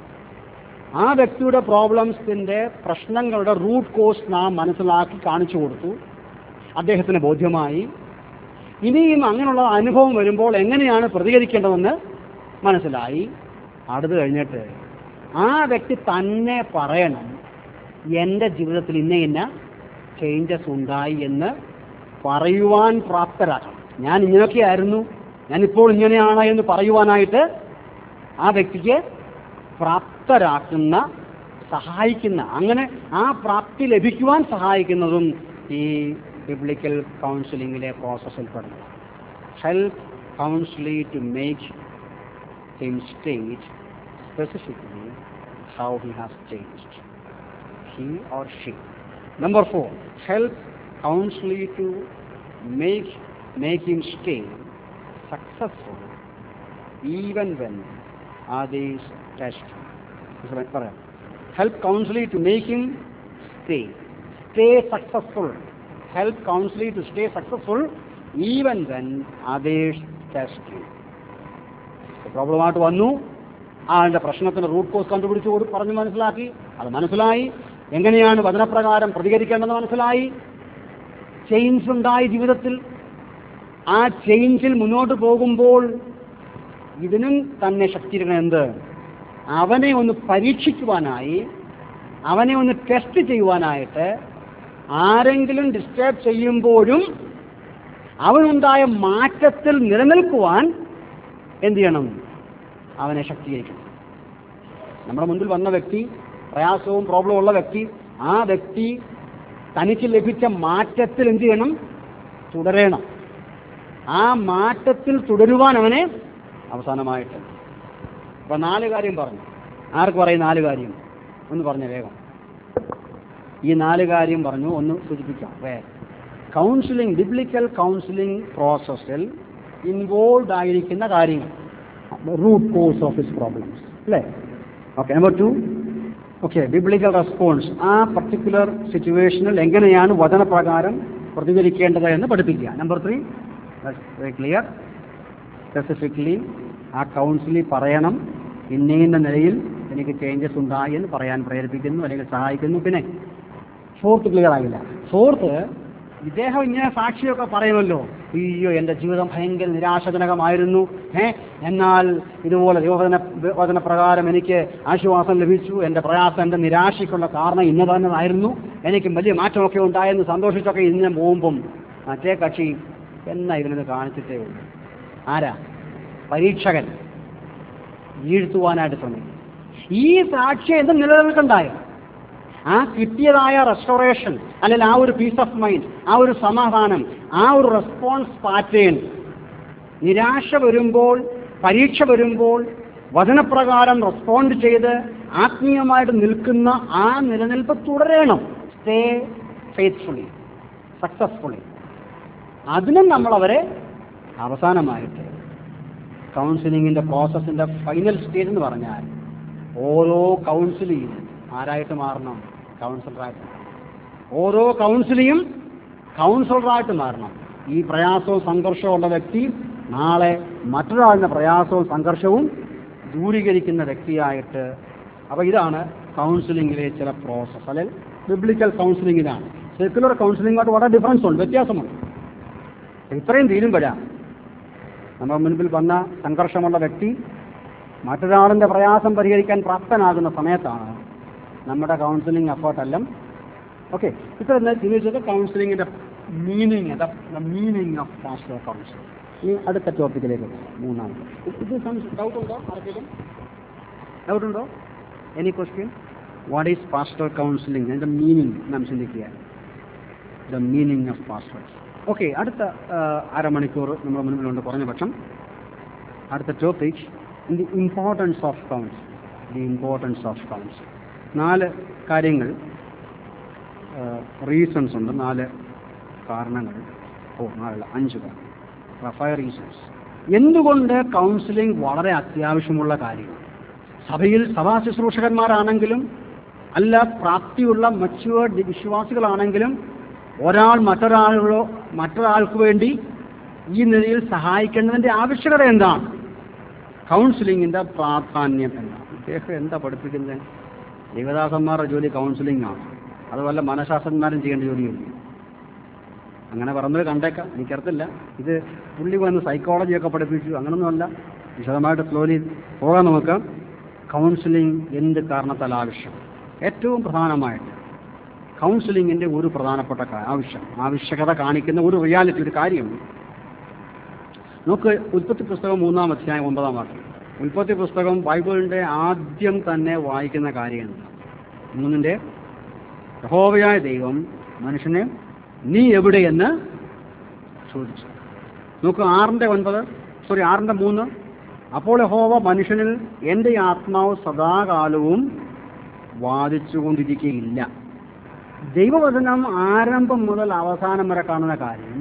ആ വ്യക്തിയുടെ പ്രോബ്ലംസിന്റെ പ്രശ്നങ്ങളുടെ റൂട്ട് കോസ് നാം മനസ്സിലാക്കി കാണിച്ചു കൊടുത്തു അദ്ദേഹത്തിന് ബോധ്യമായി ഇനിയും അങ്ങനെയുള്ള അനുഭവം വരുമ്പോൾ എങ്ങനെയാണ് പ്രതികരിക്കേണ്ടതെന്ന് മനസ്സിലായി അടുത്ത് കഴിഞ്ഞിട്ട് ആ വ്യക്തി തന്നെ പറയണം എൻ്റെ ജീവിതത്തിൽ ഇന്ന ഇന്ന ചേഞ്ചസ് ഉണ്ടായി എന്ന് പറയുവാൻ പ്രാപ്തരാക്കണം ഞാൻ ഇങ്ങനെയൊക്കെയായിരുന്നു ഞാനിപ്പോൾ ഇങ്ങനെയാണ് എന്ന് പറയുവാനായിട്ട് ആ വ്യക്തിക്ക് പ്രാപ്തരാക്കുന്ന സഹായിക്കുന്ന അങ്ങനെ ആ പ്രാപ്തി ലഭിക്കുവാൻ സഹായിക്കുന്നതും ഈ ബിബ്ലിക്കൽ കൗൺസിലിങ്ങിലെ പ്രോസസ്സിൽ പെടുന്നു help counselee to make him state specifically how he has changed he or she. Number four, help counselly to make make him stay successful even when others test. him. ഇത് പറ- പറയാം help counselee to make him stay stay successful help counselee to stay successful even when others test പ്രോബ്ലമായിട്ട് വന്നു ആളുടെ പ്രശ്നത്തിന്റെ root cause കണ്ടുപിടിച്ചു കൊടു പറഞ്ഞ് മനസ്സിലാക്കി അത് മനസ്സിലായി എങ്ങനെയാണ് വചനപ്രകാരം പ്രതികരിക്കേണ്ടതെന്ന് മനസ്സിലായി ചേഞ്ച് ഉണ്ടായി ജീവിതത്തിൽ ആ ചേഞ്ചിൽ മുന്നോട്ട് പോകുമ്പോൾ ഇതിനും തന്നെ ശക്തിയിരിക്കണം എന്ത് അവനെ ഒന്ന് പരീക്ഷിക്കുവാനായി അവനെ ഒന്ന് ടെസ്റ്റ് ചെയ്യുവാനായിട്ട് ആരെങ്കിലും ഡിസ്റ്റർബ് ചെയ്യുമ്പോഴും അവനുണ്ടായ മാറ്റത്തിൽ നിലനിൽക്കുവാൻ എന്ത് ചെയ്യണം അവനെ ശക്തീകരിക്കണം നമ്മുടെ മുൻപിൽ വന്ന വ്യക്തി പ്രയാസവും പ്രോബ്ലവും ഉള്ള വ്യക്തി ആ വ്യക്തി തനിക്ക് ലഭിച്ച മാറ്റത്തിൽ എന്ത് ചെയ്യണം തുടരണം ആ മാറ്റത്തിൽ തുടരുവാൻ അവനെ അവസാനമായിട്ട് അപ്പൊ നാല് കാര്യം പറഞ്ഞു ആർക്ക് പറയും നാല് കാര്യം ഒന്ന് പറഞ്ഞ വേഗം ഈ നാല് കാര്യം പറഞ്ഞു ഒന്ന് സൂചിപ്പിക്കാം വേ കൗൺസിലിംഗ് ബിബ്ലിക്കൽ കൗൺസിലിംഗ് പ്രോസസ്സിൽ ഇൻവോൾവ് ആയിരിക്കുന്ന കാര്യങ്ങൾ root course of his problems അല്ലേ okay number two okay biblical response ആ പർട്ടിക്കുലർ സിറ്റുവേഷനിൽ എങ്ങനെയാണ് വചനപ്രകാരം പ്രതികരിക്കേണ്ടത് എന്ന് പഠിപ്പിക്കുക number three very clear specifically ആ കൗൺസിലിൽ പറയണം ഇന്ന ഇന്ന നിലയിൽ എനിക്ക് ചേഞ്ചസ് ഉണ്ടായി എന്ന് പറയാൻ പ്രേരിപ്പിക്കുന്നു അല്ലെങ്കിൽ സഹായിക്കുന്നു പിന്നെ ഫോർത്ത് ക്ലിയർ ആയില്ല ഫോർത്ത് ഇദ്ദേഹം ഇങ്ങനെ സാക്ഷിയൊക്കെ പറയുമല്ലോ അയ്യോ എൻ്റെ ജീവിതം ഭയങ്കര നിരാശജനകമായിരുന്നു ഏ എന്നാൽ ഇതുപോലെ ദൈവവചന വചനപ്രകാരം എനിക്ക് ആശ്വാസം ലഭിച്ചു എൻ്റെ പ്രയാസം എൻ്റെ നിരാശയ്ക്കുള്ള കാരണം ഇന്ന തന്നതായിരുന്നു എനിക്ക് വലിയ മാറ്റമൊക്കെ ഉണ്ടായെന്ന് സന്തോഷിച്ചൊക്കെ ഇന്ന് പോകുമ്പം മറ്റേ കക്ഷി എന്നാ ഇതിനത് കാണിച്ചിട്ടേ ഉള്ളൂ ആരാ പരീക്ഷകൻ വീഴ്ത്തുവാനായിട്ട് ശ്രമിക്കും ഈ സാക്ഷ്യം എന്ത് നിലനിൽക്കണ്ടായോ ആ കിട്ടിയതായ റെസ്റ്റോറേഷൻ അല്ലെങ്കിൽ ആ ഒരു പീസ് ഓഫ് മൈൻഡ് ആ ഒരു സമാധാനം ആ ഒരു റെസ്പോൺസ് പാറ്റേൺ നിരാശ വരുമ്പോൾ പരീക്ഷ വരുമ്പോൾ വചനപ്രകാരം റെസ്പോണ്ട് ചെയ്ത് ആത്മീയമായിട്ട് നിൽക്കുന്ന ആ നിലനിൽപ്പ് തുടരണം സ്റ്റേ ഫെയ്ത്ത്ഫുള്ളി സക്സസ്ഫുള്ളി അതിനും നമ്മളവരെ അവസാനമായിട്ട് കൗൺസിലിങ്ങിൻ്റെ പ്രോസസ്സിൻ്റെ ഫൈനൽ സ്റ്റേജ് എന്ന് പറഞ്ഞാൽ ഓരോ കൗൺസിലിയും ആരായിട്ട് മാറണം കൗൺസിലറായിട്ട് ഓരോ കൗൺസിലിയും കൗൺസിലറായിട്ട് മാറണം ഈ പ്രയാസവും സംഘർഷവും ഉള്ള വ്യക്തി നാളെ മറ്റൊരാളുടെ പ്രയാസവും സംഘർഷവും ദൂരീകരിക്കുന്ന വ്യക്തിയായിട്ട് അപ്പോൾ ഇതാണ് കൗൺസിലിങ്ങിലെ ചില പ്രോസസ്സ് അല്ലെങ്കിൽ ബിബ്ലിക്കൽ കൗൺസിലിങ്ങിലാണ് സെക്യുലർ കൗൺസിലിങ്ങോട്ട് വളരെ ഡിഫറൻസ് ഉണ്ട് വ്യത്യാസമുണ്ട് ഇത്രയും തീരുമ്പോഴാണ് നമ്മുടെ മുൻപിൽ വന്ന സംഘർഷമുള്ള വ്യക്തി മറ്റൊരാളിൻ്റെ പ്രയാസം പരിഹരിക്കാൻ പ്രാപ്തനാകുന്ന സമയത്താണ് നമ്മുടെ കൗൺസിലിംഗ് എഫേർട്ടെല്ലാം ഓക്കെ ഇത്ര ചിന്തിച്ചത് കൗൺസിലിങ്ങിൻ്റെ meaning the meaning of pastor counselling ഇനി അടുത്ത ടോപ്പിക്കിലേക്ക് പോകാം മൂന്നാമത് ഇത് ഡൗട്ട് ഉണ്ടോ ആർക്കെങ്കിലും ഡൗട്ട് ഉണ്ടോ any question what is pastor counselling അതിൻ്റെ മീനിങ് നാം ചിന്തിക്കുക the meaning of pastor okay അടുത്ത ആ, അരമണിക്കൂർ നമ്മുടെ മുൻപിലുണ്ട് കുറഞ്ഞ പക്ഷം അടുത്ത topic the importance of counsel the importance of counsel നാല് കാര്യങ്ങൾ റീസൺസ് ഉണ്ട് നാല് കാരണങ്ങൾ ഓ നാലല്ല അഞ്ച് കാരണം ഫൈവ് റീസൺസ് എന്തുകൊണ്ട് കൗൺസിലിംഗ് വളരെ അത്യാവശ്യമുള്ള കാര്യമാണ് സഭയിൽ സഭാ ശുശ്രൂഷകന്മാരാണെങ്കിലും അല്ല പ്രാപ്തിയുള്ള മച്ചുവേർഡ് വിശ്വാസികളാണെങ്കിലും ഒരാൾ മറ്റൊരാളോ മറ്റൊരാൾക്ക് വേണ്ടി ഈ നിലയിൽ സഹായിക്കേണ്ടതിൻ്റെ ആവശ്യകത എന്താണ് കൗൺസിലിങ്ങിൻ്റെ പ്രാധാന്യം എന്താണ് ഇദ്ദേഹം എന്താ പഠിപ്പിക്കുന്നത് ദേവദാസന്മാരുടെ ജോലി കൗൺസിലിംഗ് ആണ് അതുപോലെ മനഃശാസ്ത്രജ്ഞന്മാരും ചെയ്യേണ്ട ജോലിയില്ല അങ്ങനെ പറഞ്ഞത് കണ്ടേക്കാം എനിക്കറിയത്തില്ല ഇത് പുള്ളി വന്ന് സൈക്കോളജിയൊക്കെ പഠിപ്പിച്ചു അങ്ങനൊന്നുമല്ല വിശദമായിട്ട് സ്ലോലി പോകാൻ നമുക്ക് കൗൺസിലിംഗ് എന്ത് കാരണത്താൽ ആവശ്യം ഏറ്റവും പ്രധാനമായിട്ട് കൗൺസിലിങ്ങിൻ്റെ ഒരു പ്രധാനപ്പെട്ട കാ- ആവശ്യം ആവശ്യകത കാണിക്കുന്ന ഒരു റിയാലിറ്റി ഒരു കാര്യം നമുക്ക് ഉൽപ്പത്തി പുസ്തകം മൂന്നാം അധ്യായം ഒമ്പതാം വാക്യം ഉൽപ്പത്തി പുസ്തകം ബൈബിളിൻ്റെ ആദ്യം തന്നെ വായിക്കുന്ന കാര്യം എന്താ മൂന്നിൻ്റെ യഹോവയായ ദൈവം മനുഷ്യനെ നീ എവിടെയെന്ന് ചോദിച്ചു നോക്ക് ആറിൻ്റെ ഒൻപത് സോറി ആറിൻ്റെ മൂന്ന് അപ്പോൾ യഹോവ മനുഷ്യനിൽ എൻ്റെ ആത്മാവ് സദാകാലവും വാദിച്ചുകൊണ്ടിരിക്കുകയില്ല ദൈവവചനം ആരംഭം മുതൽ അവസാനം വരെ കാണുന്ന കാര്യം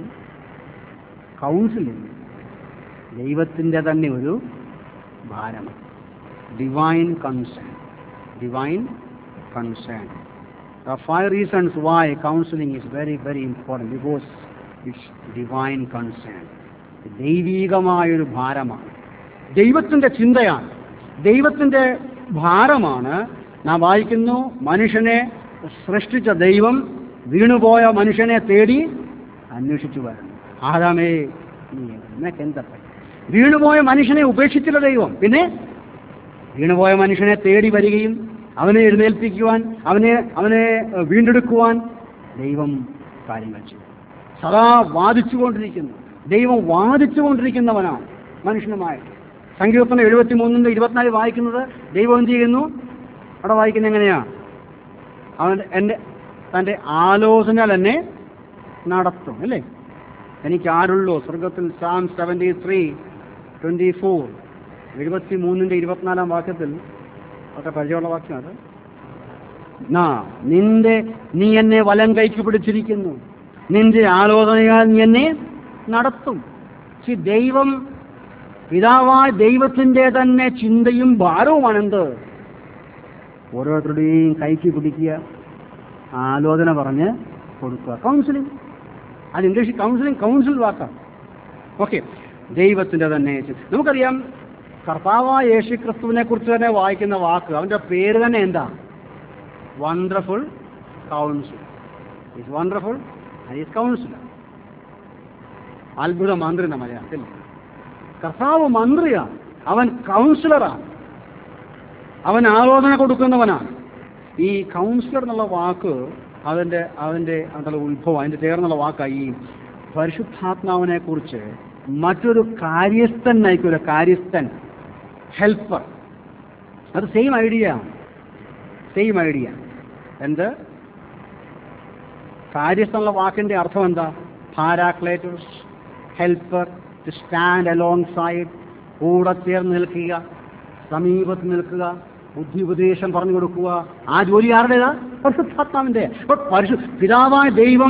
കൗൺസിലിംഗ് ദൈവത്തിൻ്റെ തന്നെ ഒരു ഭാരമാണ് divine concern divine concern There are five reasons why counseling is very, very important because it's divine concern. ദൈവീകമായൊരു ഭാരമാണ് ദൈവത്തിൻ്റെ ചിന്തയാണ് ദൈവത്തിൻ്റെ ഭാരമാണ് നാം വായിക്കുന്നു മനുഷ്യനെ സൃഷ്ടിച്ച ദൈവം വീണുപോയ മനുഷ്യനെ തേടി അന്വേഷിച്ചു വരുന്നു ആദാമേ നീ നിനക്ക് എന്താ പറ്റി വീണുപോയ മനുഷ്യനെ ഉപേക്ഷിച്ചില്ല ദൈവം പിന്നെ വീണുപോയ മനുഷ്യനെ തേടി വരികയും അവനെ എഴുന്നേൽപ്പിക്കുവാൻ അവനെ അവനെ ഏഹ്, വീണ്ടെടുക്കുവാൻ ദൈവം കാര്യങ്ങൾ ചെയ്യും സദാ വാദിച്ചുകൊണ്ടിരിക്കുന്നു ദൈവം വാദിച്ചുകൊണ്ടിരിക്കുന്നവനാണ് മനുഷ്യനുമായി സങ്കീർത്തനം എഴുപത്തി മൂന്നിൻ്റെ ഇരുപത്തിനാല് വായിക്കുന്നത് ദൈവം എന്ത് ചെയ്യുന്നു അവിടെ വായിക്കുന്നത് എങ്ങനെയാ അവൻ എൻ്റെ തൻ്റെ ആലോചന എന്നെ നടത്തും അല്ലേ എനിക്ക് ആരുള്ളൂ സ്വർഗത്തിൽ psalm seventy three twenty four എഴുപത്തി മൂന്നിൻ്റെ ഇരുപത്തിനാലാം വാക്യത്തിൽ വളരെ പരിചയമുള്ള വാക്യം അത് നാ നിന്റെ നീ എന്നെ വലം കൈക്ക് പിടിച്ചിരിക്കുന്നു നിന്റെ ആലോചനയാൽ നീ എന്നെ നടത്തും പക്ഷെ ദൈവം പിതാവായ ദൈവത്തിൻ്റെ തന്നെ ചിന്തയും ഭാരവുമാണെന്ത് ഓരോരുത്തരുടെയും കൈക്ക് പിടിക്കുക ആലോചന പറഞ്ഞ് കൊടുക്കുക കൗൺസിലിംഗ് അത് ഇംഗ്ലീഷിൽ കൗൺസിലിംഗ് കൗൺസിൽ വാക്കാണ് ഓക്കെ ദൈവത്തിൻ്റെ തന്നെ ചി- നമുക്കറിയാം കർത്താവായ യേശു ക്രിസ്തുവിനെ കുറിച്ച് തന്നെ വായിക്കുന്ന വാക്ക് അവൻ്റെ പേര് തന്നെ എന്താ wonderful counsel is wonderful is counsellor അത്ഭുത മന്ത്രി എന്ന മലയാളത്തിൽ കർത്താവ് മന്ത്രിയാണ് അവൻ കൗൺസിലറാണ് അവൻ ആലോചന കൊടുക്കുന്നവനാണ് ഈ കൗൺസിലർ എന്നുള്ള വാക്ക് അതിൻ്റെ അതിൻ്റെ അതിൻ്റെ ഉത്ഭവം അതിൻ്റെ ചേർന്നുള്ള വാക്കായി ഈ പരിശുദ്ധാത്മാവിനെ കുറിച്ച് മറ്റൊരു കാര്യസ്ഥൻ നയിക്കൂല കാര്യസ്ഥൻ ഹെൽപ്പർ അത് സെയിം ഐഡിയ സെയിം ഐഡിയ എന്ത് കാര്യസ്ഥ എന്നുള്ള വാക്കിന്റെ അർത്ഥം എന്താ പാരാക്ലേറ്റേഴ്സ് helper to stand alongside കൂടെ ചേർന്ന് നിൽക്കുക സമീപത്ത് നിൽക്കുക ബുദ്ധി ഉപദേശം പറഞ്ഞു കൊടുക്കുക ആ ജോലി ആരുടേതാ പരിശുദ്ധാത്മാവിന്റെ അപ്പൊ പരിശു പിതാവായ ദൈവം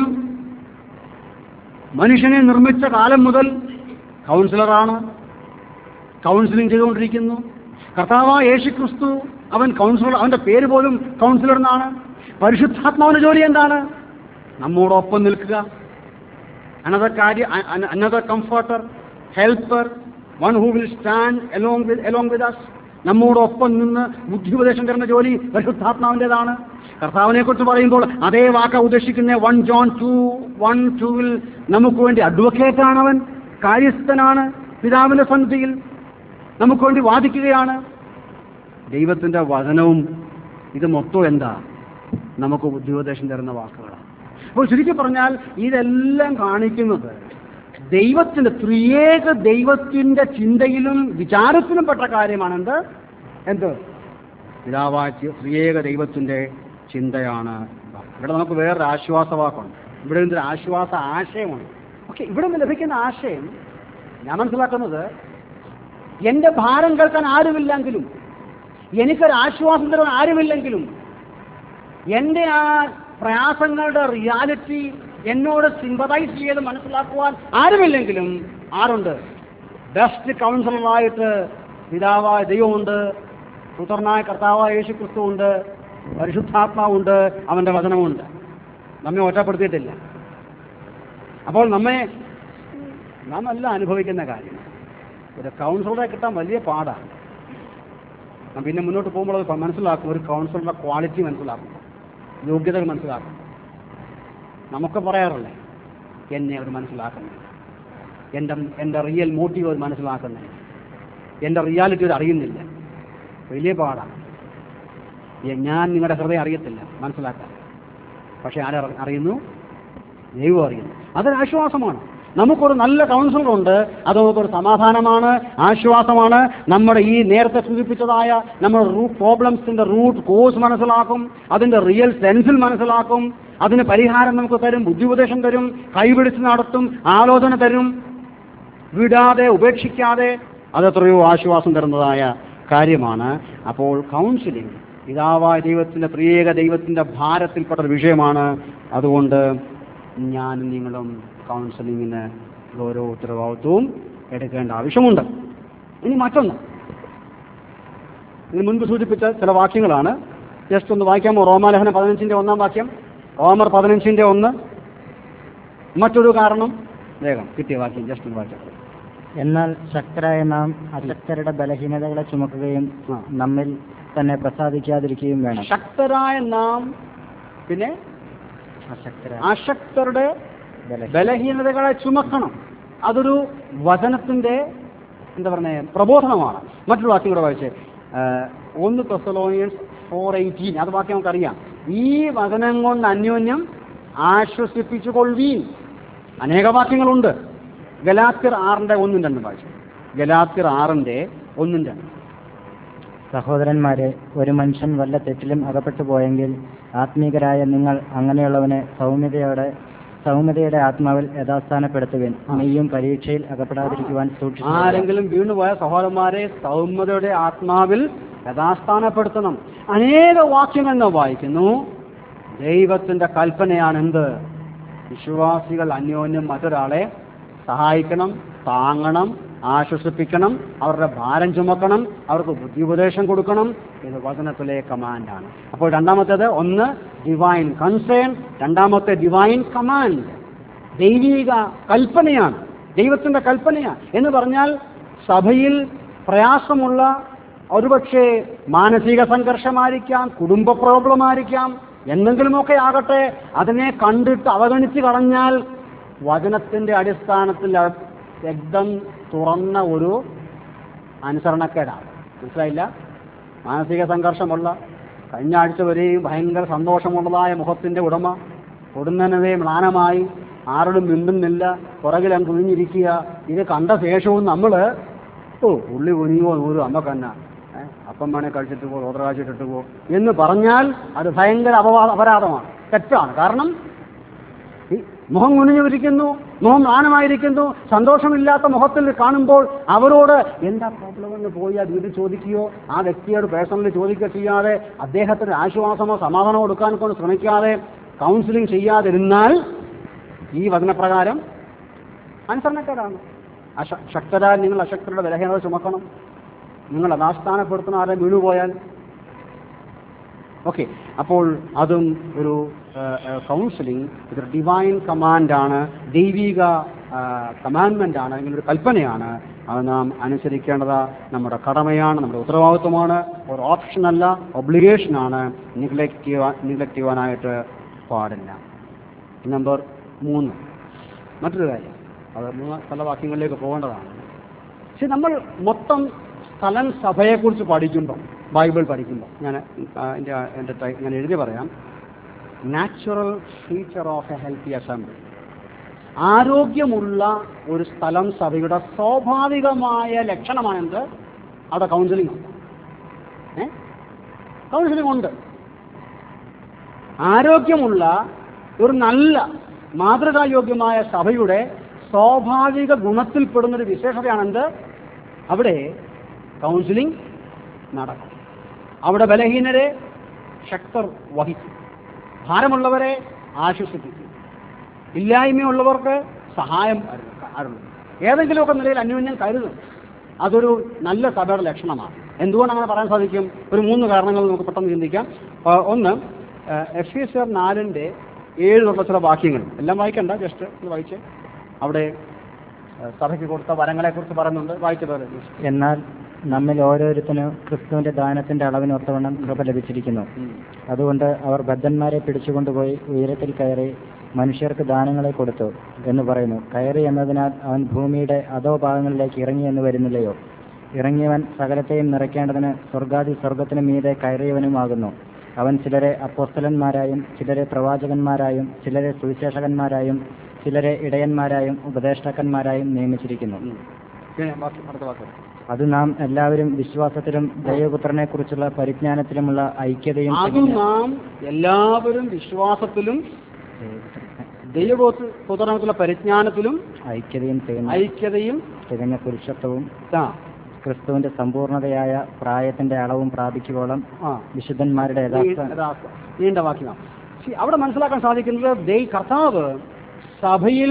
മനുഷ്യനെ നിർമ്മിച്ച കാലം മുതൽ കൗൺസിലറാണ് കൗൺസിലിംഗ് ചെയ്തുകൊണ്ടിരിക്കുന്നു കർത്താവായ യേശു ക്രിസ്തു അവൻ കൗൺസിലർ അവന്റെ പേര് പോലും കൗൺസിലർ എന്നാണ് പരിശുദ്ധാത്മാവിന്റെ ജോലി എന്താണ് നമ്മോടൊപ്പം നിൽക്കുക അനദർ കാര്യ another comforter helper one who will stand along with along with us നമ്മോടൊപ്പം നിന്ന് ബുദ്ധിപദേശം തരുന്ന ജോലി പരിശുദ്ധാത്മാവിൻ്റെതാണ് കർത്താവിനെ കുറിച്ച് പറയുമ്പോൾ അതേ വാക്ക ഉദ്ദേശിക്കുന്ന വൺ ജോൺ ടു വൺ ടൂവിൽ നമുക്ക് വേണ്ടി അഡ്വക്കേറ്റ് ആണ് അവൻ കാര്യസ്ഥനാണ് പിതാവിന്റെ സന്ധിയിൽ നമുക്ക് വേണ്ടി വാദിക്കുകയാണ് ദൈവത്തിന്റെ വചനവും ഇത് മൊത്തം എന്താ നമുക്ക് ബുദ്ധിപദേശം തരുന്ന വാക്കുകളാണ് അപ്പോൾ ചുരുക്കി പറഞ്ഞാൽ ഇതെല്ലാം കാണിക്കുന്നത് ദൈവത്തിന്റെ ത്രിയേക ദൈവത്തിന്റെ ചിന്തയിലും വിചാരത്തിലും പെട്ട കാര്യമാണ് എന്ത് എന്ത് പിതാവായ ത്രിയേക ദൈവത്തിന്റെ ചിന്തയാണ് ഇവിടെ നമുക്ക് വേറൊരു ആശ്വാസവാക്കുണ്ട് ഇവിടെ ഒരു ആശ്വാസ ആശയമാണ് ഓക്കെ ഇവിടെ നിന്ന് ലഭിക്കുന്ന ആശയം ഞാൻ മനസ്സിലാക്കുന്നത് എന്റെ ഭാരം കേൾക്കാൻ ആരുമില്ലെങ്കിലും എനിക്കൊരു ആശ്വാസം തരാൻ ആരുമില്ലെങ്കിലും എന്റെ ആ പ്രയാസങ്ങളുടെ റിയാലിറ്റി എന്നോട് സിമ്പതൈസ് ചെയ്ത് മനസ്സിലാക്കുവാൻ ആരുമില്ലെങ്കിലും ആരുണ്ട് ബെസ്റ്റ് കൗൺസിലറായിട്ട് പിതാവായ ദൈവമുണ്ട് പുത്രനായ കർത്താവായ യേശു ക്രിസ്തു ഉണ്ട് പരിശുദ്ധാത്മാവുണ്ട് അവന്റെ വചനമുണ്ട് നമ്മെ ഒറ്റപ്പെടുത്തിയിട്ടില്ല അപ്പോൾ നമ്മെ നാം എല്ലാം അനുഭവിക്കുന്ന കാര്യം ഒരു കൗൺസിലറെ കിട്ടാൻ വലിയ പാടാണ് നാം പിന്നെ മുന്നോട്ട് പോകുമ്പോൾ അത് മനസ്സിലാക്കും ഒരു കൗൺസിലറുടെ ക്വാളിറ്റി മനസ്സിലാക്കും യോഗ്യതകൾ മനസ്സിലാക്കും നമുക്ക് പറയാറില്ലേ എന്നെ അവർ മനസ്സിലാക്കുന്നത് എൻ്റെ എൻ്റെ റിയൽ മോട്ടീവ് അവർ മനസ്സിലാക്കുന്നത് എൻ്റെ റിയാലിറ്റി അവർ അറിയുന്നില്ല വലിയ പാടാണ് ഏ, ഞാൻ നിങ്ങളുടെ ഹൃദയം അറിയത്തില്ല മനസ്സിലാക്കാൻ പക്ഷെ ആരെ അറിയുന്നു ദൈവം അറിയുന്നു അതൊരു ആശ്വാസമാണ് നമുക്കൊരു നല്ല കൗൺസിലർ ഉണ്ട് അത് നമുക്കൊരു സമാധാനമാണ് ആശ്വാസമാണ് നമ്മുടെ ഈ നേരത്തെ സൂചിപ്പിച്ചതായ നമ്മുടെ റൂട്ട് പ്രോബ്ലംസിന്റെ റൂട്ട് കോസ് മനസ്സിലാക്കും അതിന്റെ റിയൽ സെൻസിൽ മനസ്സിലാക്കും അതിന് പരിഹാരം നമുക്ക് തരും ബുദ്ധിപദേശം തരും കൈപിടിച്ച് നടത്തും ആലോചന തരും വിടാതെ ഉപേക്ഷിക്കാതെ അതെത്രയോ ആശ്വാസം തരുന്നതായ കാര്യമാണ് അപ്പോൾ കൗൺസിലിംഗ് പിതാവായ ദൈവത്തിന്റെ പ്രത്യേക ദൈവത്തിന്റെ ഭാരത്തിൽപ്പെട്ട ഒരു വിഷയമാണ് അതുകൊണ്ട് ഞാനും നിങ്ങളും കൗൺസിലിങ്ങിന് ഓരോ ഉത്തരവാദിത്വവും എടുക്കേണ്ട ആവശ്യമുണ്ട് ഇനി മറ്റൊന്ന് ഇതിന് മുൻപ് സൂചിപ്പിച്ച ചില വാക്യങ്ങളാണ് ജസ്റ്റ് ഒന്ന് വായിക്കാമോ റോമാലേഖനം പതിനഞ്ചിന്റെ ഒന്നാം വാക്യം റോമർ പതിനഞ്ചിന്റെ ഒന്ന് മറ്റൊരു കാരണം വേഗം കിട്ടിയ വാക്യം ജസ്റ്റ് ഒന്ന് വായിക്കാം എന്നാൽ ശക്തരായ നാം അശക്തരുടെ ബലഹീനതകളെ ചുമക്കുകയും ആ. നമ്മിൽ തന്നെ പ്രസാദിക്കാതിരിക്കുകയും വേണം ശക്തരായ നാം പിന്നെ അശക്തരായ അശക്തരുടെ ബലഹീന ബലഹീനതകളെ ചുമക്കണം അതൊരു വചനത്തിന്റെ എന്താ പറഞ്ഞ പ്രബോധനമാണ് മറ്റൊരു വാക്യം കൂടെ വായിച്ചേ ആ, ഒന്ന് തെസലോണിയൻസ് ഫോർ എയ്റ്റീൻ അത് വാക്യം നമുക്കറിയാം ഈ വചനം കൊണ്ട് അന്യോന്യം ആശ്വസിപ്പിച്ചു കൊള്ളുവീൻ അനേക വാക്യങ്ങളുണ്ട് ഗലാത്തിർ ആറിന്റെ ഒന്നും രണ്ടും വായിച്ചു ഗലാത്തിർ ആറിന്റെ ഒന്നും രണ്ടും സഹോദരന്മാരെ ഒരു മനുഷ്യൻ വല്ല തെറ്റിലും അകപ്പെട്ടു പോയെങ്കിൽ ആത്മീകരായ നിങ്ങൾ അങ്ങനെയുള്ളവനെ സൗമ്യതയോടെ സൗമ്യതയുടെ ആത്മാവിൽ യഥാസ്ഥാനപ്പെടുത്തുവിൻ ആ. നീയും പരീക്ഷയിൽ അകപ്പെടാതിരിക്കുവാൻ സൂക്ഷിച്ചു ആരെങ്കിലും വീണുപോയ സഹോദരന്മാരെ സൗമ്യതയുടെ ആത്മാവിൽ യഥാസ്ഥാനപ്പെടുത്തണം അനേക വാക്യങ്ങൾ നാം വായിക്കുന്നു ദൈവത്തിന്റെ കൽപ്പനയാണ് എന്ത് വിശ്വാസികൾ അന്യോന്യം മറ്റൊരാളെ സഹായിക്കണം താങ്ങണം ആശ്വസിപ്പിക്കണം അവരുടെ ഭാരം ചുമക്കണം അവർക്ക് ബുദ്ധിപദേശം കൊടുക്കണം ഇത് വചനത്തിലെ കമാൻഡാണ് അപ്പോൾ രണ്ടാമത്തേത് ഒന്ന് ഡിവൈൻ കൺസേൺ രണ്ടാമത്തെ ഡിവൈൻ കമാൻഡ് ദൈവിക കൽപ്പനയാണ് ദൈവത്തിന്റെ കൽപ്പനയാണ് എന്ന് പറഞ്ഞാൽ സഭയിൽ പ്രയാസമുള്ള ഒരുപക്ഷെ മാനസിക സംഘർഷമായിരിക്കാം കുടുംബ പ്രോബ്ലം ആയിരിക്കാം എന്തെങ്കിലുമൊക്കെ ആകട്ടെ അതിനെ കണ്ടിട്ട് അവഗണിച്ച് കളഞ്ഞാൽ വചനത്തിന്റെ അടിസ്ഥാനത്തിൽ അത് രക്തം തുറന്ന ഒരു അനുസരണക്കേടാണ് മനസ്സിലായില്ല മാനസിക സംഘർഷമുള്ള കഴിഞ്ഞ ആഴ്ച വരെയും ഭയങ്കര സന്തോഷമുള്ളതായ മുഖത്തിന്റെ ഉടമ കൊടുന്നനവേ മ്ലാനമായി ആരോടും മിണ്ടുന്നില്ല പുറകിൽ അങ്ങ് കുഞ്ഞിരിക്കുക ഇത് കണ്ട ശേഷവും നമ്മൾ ഓ ഉള്ളി കുനിയോ നൂറ് അമ്മക്കന്ന അപ്പം വേണേ കഴിച്ചിട്ട് പോ റോദർ കഴിച്ചിട്ടിട്ട് പോ എന്ന് പറഞ്ഞാൽ അത് ഭയങ്കര അപവാദ അപരാധമാണ് തെറ്റാണ് കാരണം ഈ മുഖം കുനിഞ്ഞിരിക്കുന്നു മുഖം മ്ലാനമായിരിക്കുന്നു സന്തോഷമില്ലാത്ത മുഖത്തിൽ കാണുമ്പോൾ അവരോട് എന്താ പ്രോബ്ലം എന്ന് പോയി ആ വീട്ടിൽ ചോദിക്കുകയോ ആ വ്യക്തിയോട് പേഴ്സണലി ചോദിക്കുകയോ ചെയ്യാതെ അദ്ദേഹത്തിന് ആശ്വാസമോ സമാധാനമോ കൊടുക്കാൻ കൊണ്ട് ശ്രമിക്കാതെ കൗൺസിലിംഗ് ചെയ്യാതിരുന്നാൽ ഈ വചനപ്രകാരം അനുസരണക്കേടാണ് അശ ശക്തരാൽ നിങ്ങൾ അശക്തരുടെ ബലഹീനത ചുമക്കണം നിങ്ങൾ അനാസ്ഥാനപ്പെടുത്തുന്ന ആരെ വീണുപോയാൽ ഓക്കെ അപ്പോൾ അതും ഒരു കൗൺസിലിംഗ് ഇതൊരു ഡിവൈൻ കമാൻഡാണ് ദൈവിക കമാൻഡ്മെൻ്റ് ആണ് അല്ലെങ്കിൽ ഒരു കൽപ്പനയാണ് അത് നാം അനുസരിക്കേണ്ടത് നമ്മുടെ കടമയാണ് നമ്മുടെ ഉത്തരവാദിത്വമാണ് ഒരു ഓപ്ഷനല്ല ഒബ്ലിഗേഷനാണ് നിഗ്ലക്ട് ചെയ്യുവാൻ നിഗ്ലക്ട് ചെയ്യുവാനായിട്ട് പാടില്ല നമ്പർ മൂന്ന് മറ്റൊരു കാര്യം അത് മൂന്ന് പല വാക്യങ്ങളിലേക്ക് പോകേണ്ടതാണ് പക്ഷെ നമ്മൾ മൊത്തം സ്ഥലം സഭയെക്കുറിച്ച് പഠിക്കുമ്പോൾ ബൈബിൾ പഠിക്കുമ്പോൾ ഞാൻ ആ, എൻ്റെ എൻ്റെ ടൈ- ഞാൻ എഴുതി പറയാം natural feature of a healthy assembly ആരോഗ്യമുള്ള ഒരു സ്ഥലം സഭയുടെ സ്വാഭാവികമായ ലക്ഷണമാണെന്ത് അവിടെ കൗൺസിലിംഗ് ഉണ്ട് ഏ കൗൺസിലിംഗ് ഉണ്ട് ആരോഗ്യമുള്ള ഒരു നല്ല മാതൃകായോഗ്യമായ സഭയുടെ സ്വാഭാവിക ഗുണത്തിൽപ്പെടുന്നൊരു വിശേഷതയാണെന്ത് അവിടെ കൗൺസിലിംഗ് നടക്കും അവിടെ ബലഹീനരെ ശക്തർ വഹിക്കും ഭാരമുള്ളവരെ ആശ്വസിപ്പിക്കും ഇല്ലായ്മയുള്ളവർക്ക് സഹായം അരുളും അരുളും ഏതെങ്കിലുമൊക്കെ നിലയിൽ അന്യോന്യം കരുതും അതൊരു നല്ല സഭയുടെ ലക്ഷണമാണ് എന്തുകൊണ്ട് അങ്ങനെ പറയാൻ സാധിക്കും ഒരു മൂന്ന് കാരണങ്ങൾ നമുക്ക് പെട്ടെന്ന് ചിന്തിക്കാം ആ, ഒന്ന് എഫ് എസ് ആർ നാലിൻ്റെ ഏഴ് തൊട്ടുള്ള ചില വാക്യങ്ങൾ എല്ലാം വായിക്കണ്ട ജസ്റ്റ് ഒന്ന് വായിച്ച് അവിടെ ആ, സഭയ്ക്ക് കൊടുത്ത വരങ്ങളെക്കുറിച്ച് പറയുന്നുണ്ട് വായിച്ചത് എന്നാൽ നമ്മിൽ ഓരോരുത്തരും ക്രിസ്തുവിന്റെ ദാനത്തിന്റെ അളവിനൊത്തവണ്ണം കൃപ ലഭിച്ചിരിക്കുന്നു അതുകൊണ്ട് അവർ ബദ്ധന്മാരെ പിടിച്ചുകൊണ്ടുപോയി ഉയരത്തിൽ കയറി മനുഷ്യർക്ക് ദാനങ്ങളെ കൊടുത്തു എന്ന് പറയുന്നു കയറി എന്നതിനാൽ അവൻ ഭൂമിയുടെ അധോ ഭാഗങ്ങളിലേക്ക് ഇറങ്ങി എന്ന് വരുന്നില്ലയോ ഇറങ്ങിയവൻ സകലത്തെയും നിറയ്ക്കേണ്ടതിന് സ്വർഗാദി സ്വർഗത്തിന് മീതെ കയറിയവനുമാകുന്നു അവൻ ചിലരെ അപ്പോസ്തലന്മാരായും ചിലരെ പ്രവാചകന്മാരായും ചിലരെ സുവിശേഷകന്മാരായും ചിലരെ ഇടയന്മാരായും ഉപദേഷ്ടാക്കന്മാരായും നിയമിച്ചിരിക്കുന്നു അടുത്ത വാക്ക് അത് നാം എല്ലാവരും വിശ്വാസത്തിലും ദൈവപുത്രനെ കുറിച്ചുള്ള പരിജ്ഞാനത്തിലുമുള്ള ഐക്യതയും അത് നാം എല്ലാവരും വിശ്വാസത്തിലും ദൈവപുത്രത്തിലുള്ള പരിജ്ഞാനത്തിലും ഐക്യതയും തികഞ്ഞ ഐക്യതയും തികഞ്ഞ പുരുഷത്വവും ആ ക്രിസ്തുവിന്റെ സമ്പൂർണതയായ പ്രായത്തിന്റെ അളവും പ്രാപിക്കുവോളം ആ വിശുദ്ധന്മാരുടെ യഥാർത്ഥ യഥാർത്ഥ നീണ്ട വാക്യമാണ് See, അവിടെ മനസ്സിലാക്കാൻ സാധിക്കുന്നത് ദൈ കർത്താവ് സഭയിൽ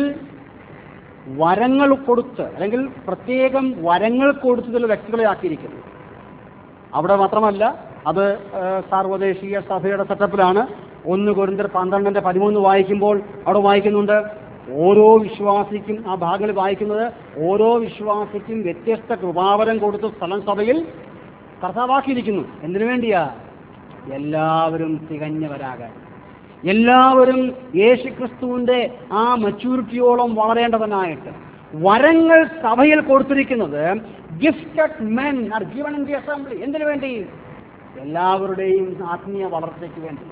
വരങ്ങൾ കൊടുത്ത് അല്ലെങ്കിൽ പ്രത്യേകം വരങ്ങൾ കൊടുത്ത് ചില വ്യക്തികളെ ആക്കിയിരിക്കുന്നു അവിടെ മാത്രമല്ല അത് ആ, സാർവദേശീയ സഭയുടെ സെറ്റപ്പിലാണ് ഒന്ന് കൊരിന്തർ പന്ത്രണ്ടിന്റെ പതിമൂന്ന് വായിക്കുമ്പോൾ അവിടെ വായിക്കുന്നുണ്ട് ഓരോ വിശ്വാസിക്കും ആ ഭാഗങ്ങളിൽ വായിക്കുന്നത് ഓരോ വിശ്വാസിക്കും വ്യത്യസ്ത കൃപാവരം കൊടുത്ത് സ്ഥലം സഭയിൽ കർത്താവാക്കിയിരിക്കുന്നു എന്തിനു വേണ്ടിയാ എല്ലാവരും തികഞ്ഞവരാകാൻ എല്ലാവരും യേശുക്രിസ്തുവിന്റെ ആ മച്യൂരിറ്റിയോളം വളരേണ്ടതിനായിട്ട് വരങ്ങൾ സഭയിൽ കൊടുത്തിരിക്കുന്നത് gifted men are given in the assembly എന്തിനു വേണ്ടി എല്ലാവരുടെയും ആത്മീയ വളർച്ചയ്ക്ക് വേണ്ടി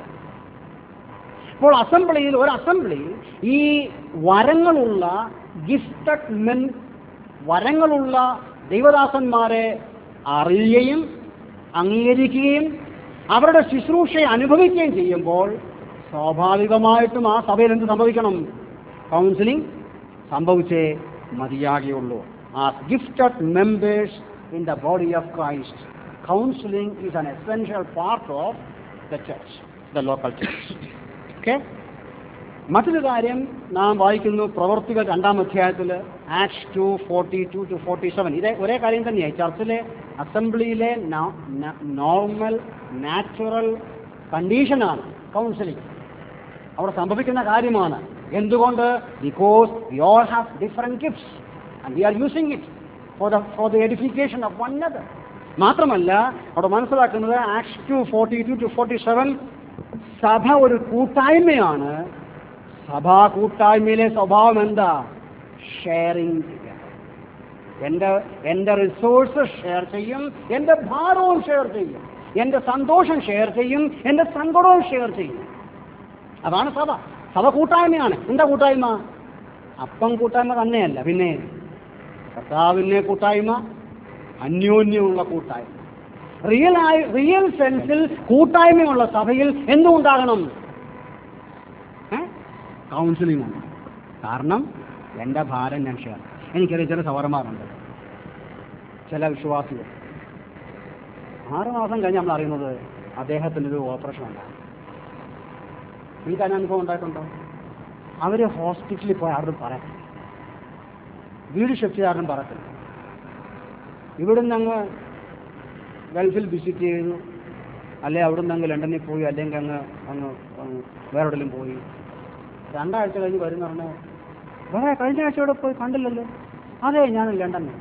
ഇപ്പോൾ അസംബ്ലിയിൽ ഒരു അസംബ്ലിയിൽ ഈ വരങ്ങളുള്ള ഗിഫ്റ്റഡ് മെൻ വരങ്ങളുള്ള ദൈവദാസന്മാരെ അറിയുകയും അംഗീകരിക്കുകയും അവരുടെ ശുശ്രൂഷയെ അനുഭവിക്കുകയും ചെയ്യുമ്പോൾ സ്വാഭാവികമായിട്ടും ആ സഭയിൽ എന്ത് സംഭവിക്കണം കൗൺസിലിംഗ് സംഭവിച്ചേ മതിയാകുള്ളൂ ആ gifted members in the body of Christ counselling is an essential part of the church the local church okay മറ്റൊരു കാര്യം നാം വായിക്കുന്നു പ്രവർത്തികൾ രണ്ടാം അധ്യായത്തിൽ Acts two forty two to forty seven ഇതേ ഒരേ കാര്യം തന്നെയായി ചർച്ചിലെ അസംബ്ലിയിലെ നോർമൽ നാച്ചുറൽ കണ്ടീഷനാണ് കൗൺസിലിംഗ് അവിടെ സംഭവിക്കുന്ന കാര്യമാണ് എന്തുകൊണ്ട് because we all have different gifts and we are using it for the for the edification of one other മാത്രമല്ല അവിടെ മനസ്സിലാക്കുന്നത് Acts two forty two to forty seven സഭ ഒരു കൂട്ടായ്മയാണ് സഭാ കൂട്ടായ്മയിലെ സ്വഭാവം എന്താ ഷെയറിങ് ചെയ്യുക എൻ്റെ എൻ്റെ റിസോഴ്സ് ഷെയർ ചെയ്യും എൻ്റെ ഭാരവും ഷെയർ ചെയ്യും എൻ്റെ സന്തോഷം ഷെയർ ചെയ്യും എൻ്റെ സങ്കടവും ഷെയർ ചെയ്യും അതാണ് സഭ സഭ കൂട്ടായ്മയാണ് എന്താ കൂട്ടായ്മ അപ്പം കൂട്ടായ്മ തന്നെയല്ല പിന്നെ കർത്താവിനെ കൂട്ടായ്മ അന്യോന്യമുള്ള കൂട്ടായ്മ റിയൽ ആയി റിയൽ സെൻസിൽ കൂട്ടായ്മയുള്ള സഭയിൽ എന്തുണ്ടാകണം കൗൺസിലിംഗ് ഉണ്ട് കാരണം എൻ്റെ ഭാരം ഞാൻ ഷെയർ എനിക്കറിയാം ചില സവർമാരുണ്ട് ചില വിശ്വാസികൾ ആറ് മാസം കഴിഞ്ഞ് നമ്മൾ അറിയുന്നത് അദ്ദേഹത്തിനൊരു ഓപ്പറേഷൻ ഉണ്ടാകും എനിക്ക് അതിന് അനുഭവം ഉണ്ടായിട്ടുണ്ടോ അവർ ഹോസ്പിറ്റലിൽ പോയി ആരോടും പറയത്തില്ല വീട് ഷിഫ്റ്റ് ചെയ്യാറും പറയത്തില്ല ഇവിടുന്ന് അങ്ങ് ഗൾഫിൽ വിസിറ്റ് ചെയ്തു അല്ലെ അവിടുന്ന് അങ്ങ് ലണ്ടനിൽ പോയി അല്ലെങ്കിൽ അങ്ങ് അങ്ങ് അങ്ങ് വേറെ എവിടെയും പോയി രണ്ടാഴ്ച കഴിഞ്ഞ് വരുന്ന പറഞ്ഞ് വേറെ കഴിഞ്ഞ ആഴ്ച ഇവിടെ പോയി കണ്ടില്ലല്ലോ അതെ ഞാൻ ലണ്ടനിൽ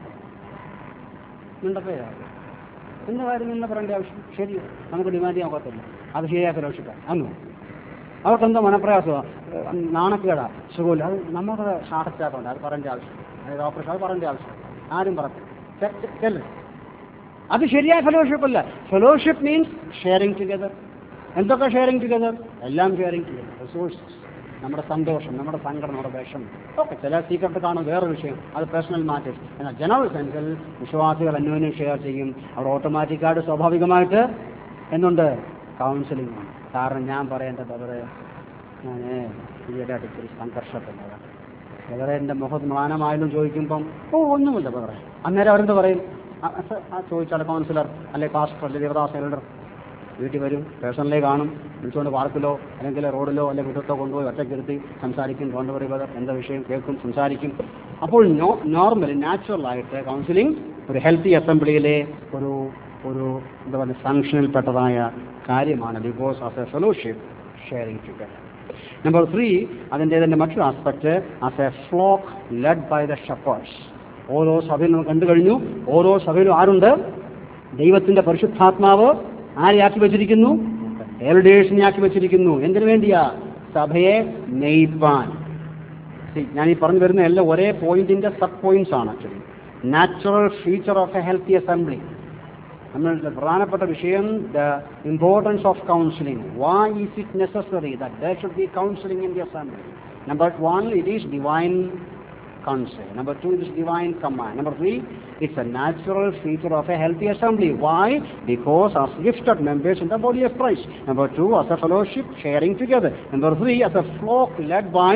മിണ്ടപ്പേരാ ഇന്ന് കാര്യം നിന്ന് പറയേണ്ട ആവശ്യം ശരി നമുക്ക് ഡിമാൻഡ് ചെയ്യാൻ ഒക്കത്തില്ല അത് ശരിയായ ഫെലോഷിപ്പാണ് അന്നു അവർക്കെന്തോ മനപ്രയാസമാണ് നാണക്കേടാ സുഖമില്ല അത് നമ്മുടെ ഷാർട്ടറ്റാക്കുണ്ട് അത് പറയേണ്ട ആവശ്യം അതായത് ഓപ്പറേഷൻ അത് പറയേണ്ട ആവശ്യം ആരും പറയത്തില്ല അത് ശരിയായ ഫെലോഷിപ്പ് അല്ല ഫെലോഷിപ്പ് മീൻസ് ഷെയറിങ് ടുഗദർ എന്തൊക്കെ ഷെയറിങ് ടുഗദർ എല്ലാം ഷെയറിങ് ടുഗദർ റിസോഴ്സസ് നമ്മുടെ സന്തോഷം നമ്മുടെ സങ്കടം നമ്മുടെ വിഷം ഒക്കെ ചില സീക്രട്ട് കാണും വേറെ വിഷയം അത് പേഴ്സണൽ മാറ്റേഴ്സ് എന്നാൽ ജനറൽ സെൻസിൽ വിശ്വാസികൾ അന്യോന്യം ഷെയർ ചെയ്യും അവിടെ ഓട്ടോമാറ്റിക്കായിട്ട് സ്വാഭാവികമായിട്ട് എന്നുണ്ട് കൗൺസിലിംഗ് ആണ് കാരണം ഞാൻ പറയേണ്ട ബദറെ ഞാൻ ഈയിടെയായിട്ട് ഇത്തിരി സംഘർഷപ്പെട്ടതാണ് ബദറെ എൻ്റെ മുഖത്ത് മ്ലാനമായാലും ചോദിക്കുമ്പം ഓ ഒന്നുമില്ല ബദറെ അന്നേരം അവരെന്ത് പറയും ആ, സർ, ആ ചോദിച്ചാൽ കൗൺസിലർ അല്ലെ പാസ്റ്റർ അല്ലെ ദേവദാസ് എൽഡർ വീട്ടിൽ വരും പേഴ്സണലി കാണും വിളിച്ചുകൊണ്ട് പാർക്കിലോ അല്ലെങ്കിൽ റോഡിലോ അല്ലെങ്കിൽ മുറ്റത്തോ കൊണ്ടുപോയി ഒറ്റയ്ക്കിരുത്തി സംസാരിക്കും ഡോണ്ട് വറി ബദർ എന്താ വിഷയം കേൾക്കും സംസാരിക്കും അപ്പോൾ നോ നോർമലി നാച്ചുറലായിട്ട് കൗൺസിലിംഗ് ഒരു ഹെൽത്തി അസംബ്ലിയിലെ ഒരു ഒരു എന്താ പറയുക ഫങ്ഷനിൽപ്പെട്ടതായ കാര്യമാണ് because as a fellowship sharing together number three അതിൻ്റെ തന്നെ മറ്റൊരു aspect as a flock led by the shepherds ഓരോ സഭയിലും നമുക്ക് കണ്ടു കഴിഞ്ഞു ഓരോ സഭയിലും ആരുണ്ട് ദൈവത്തിന്റെ പരിശുദ്ധാത്മാവ് ആരെയാക്കി വെച്ചിരിക്കുന്നു എൽഡേഴ്സിനെ ആക്കി വെച്ചിരിക്കുന്നു എന്തിനു വേണ്ടിയാ സഭയെ നെയ്പ്പാൻ See, ഞാൻ ഈ പറഞ്ഞു വരുന്ന എല്ലാം ഒരേ പോയിന്റിന്റെ സബ് പോയിന്റ്സ് ആണ് actually natural feature of a healthy assembly നമ്മളുടെ പ്രധാനപ്പെട്ട വിഷയം the importance of counselling why is it necessary that there should be counselling in the assembly number one it is divine counsel. Number two, it is divine command. Number three, it's a natural feature of a healthy assembly. Why? Because as gifted members in the body of Christ. Number two, as a fellowship, sharing together. Number three, as a flock led by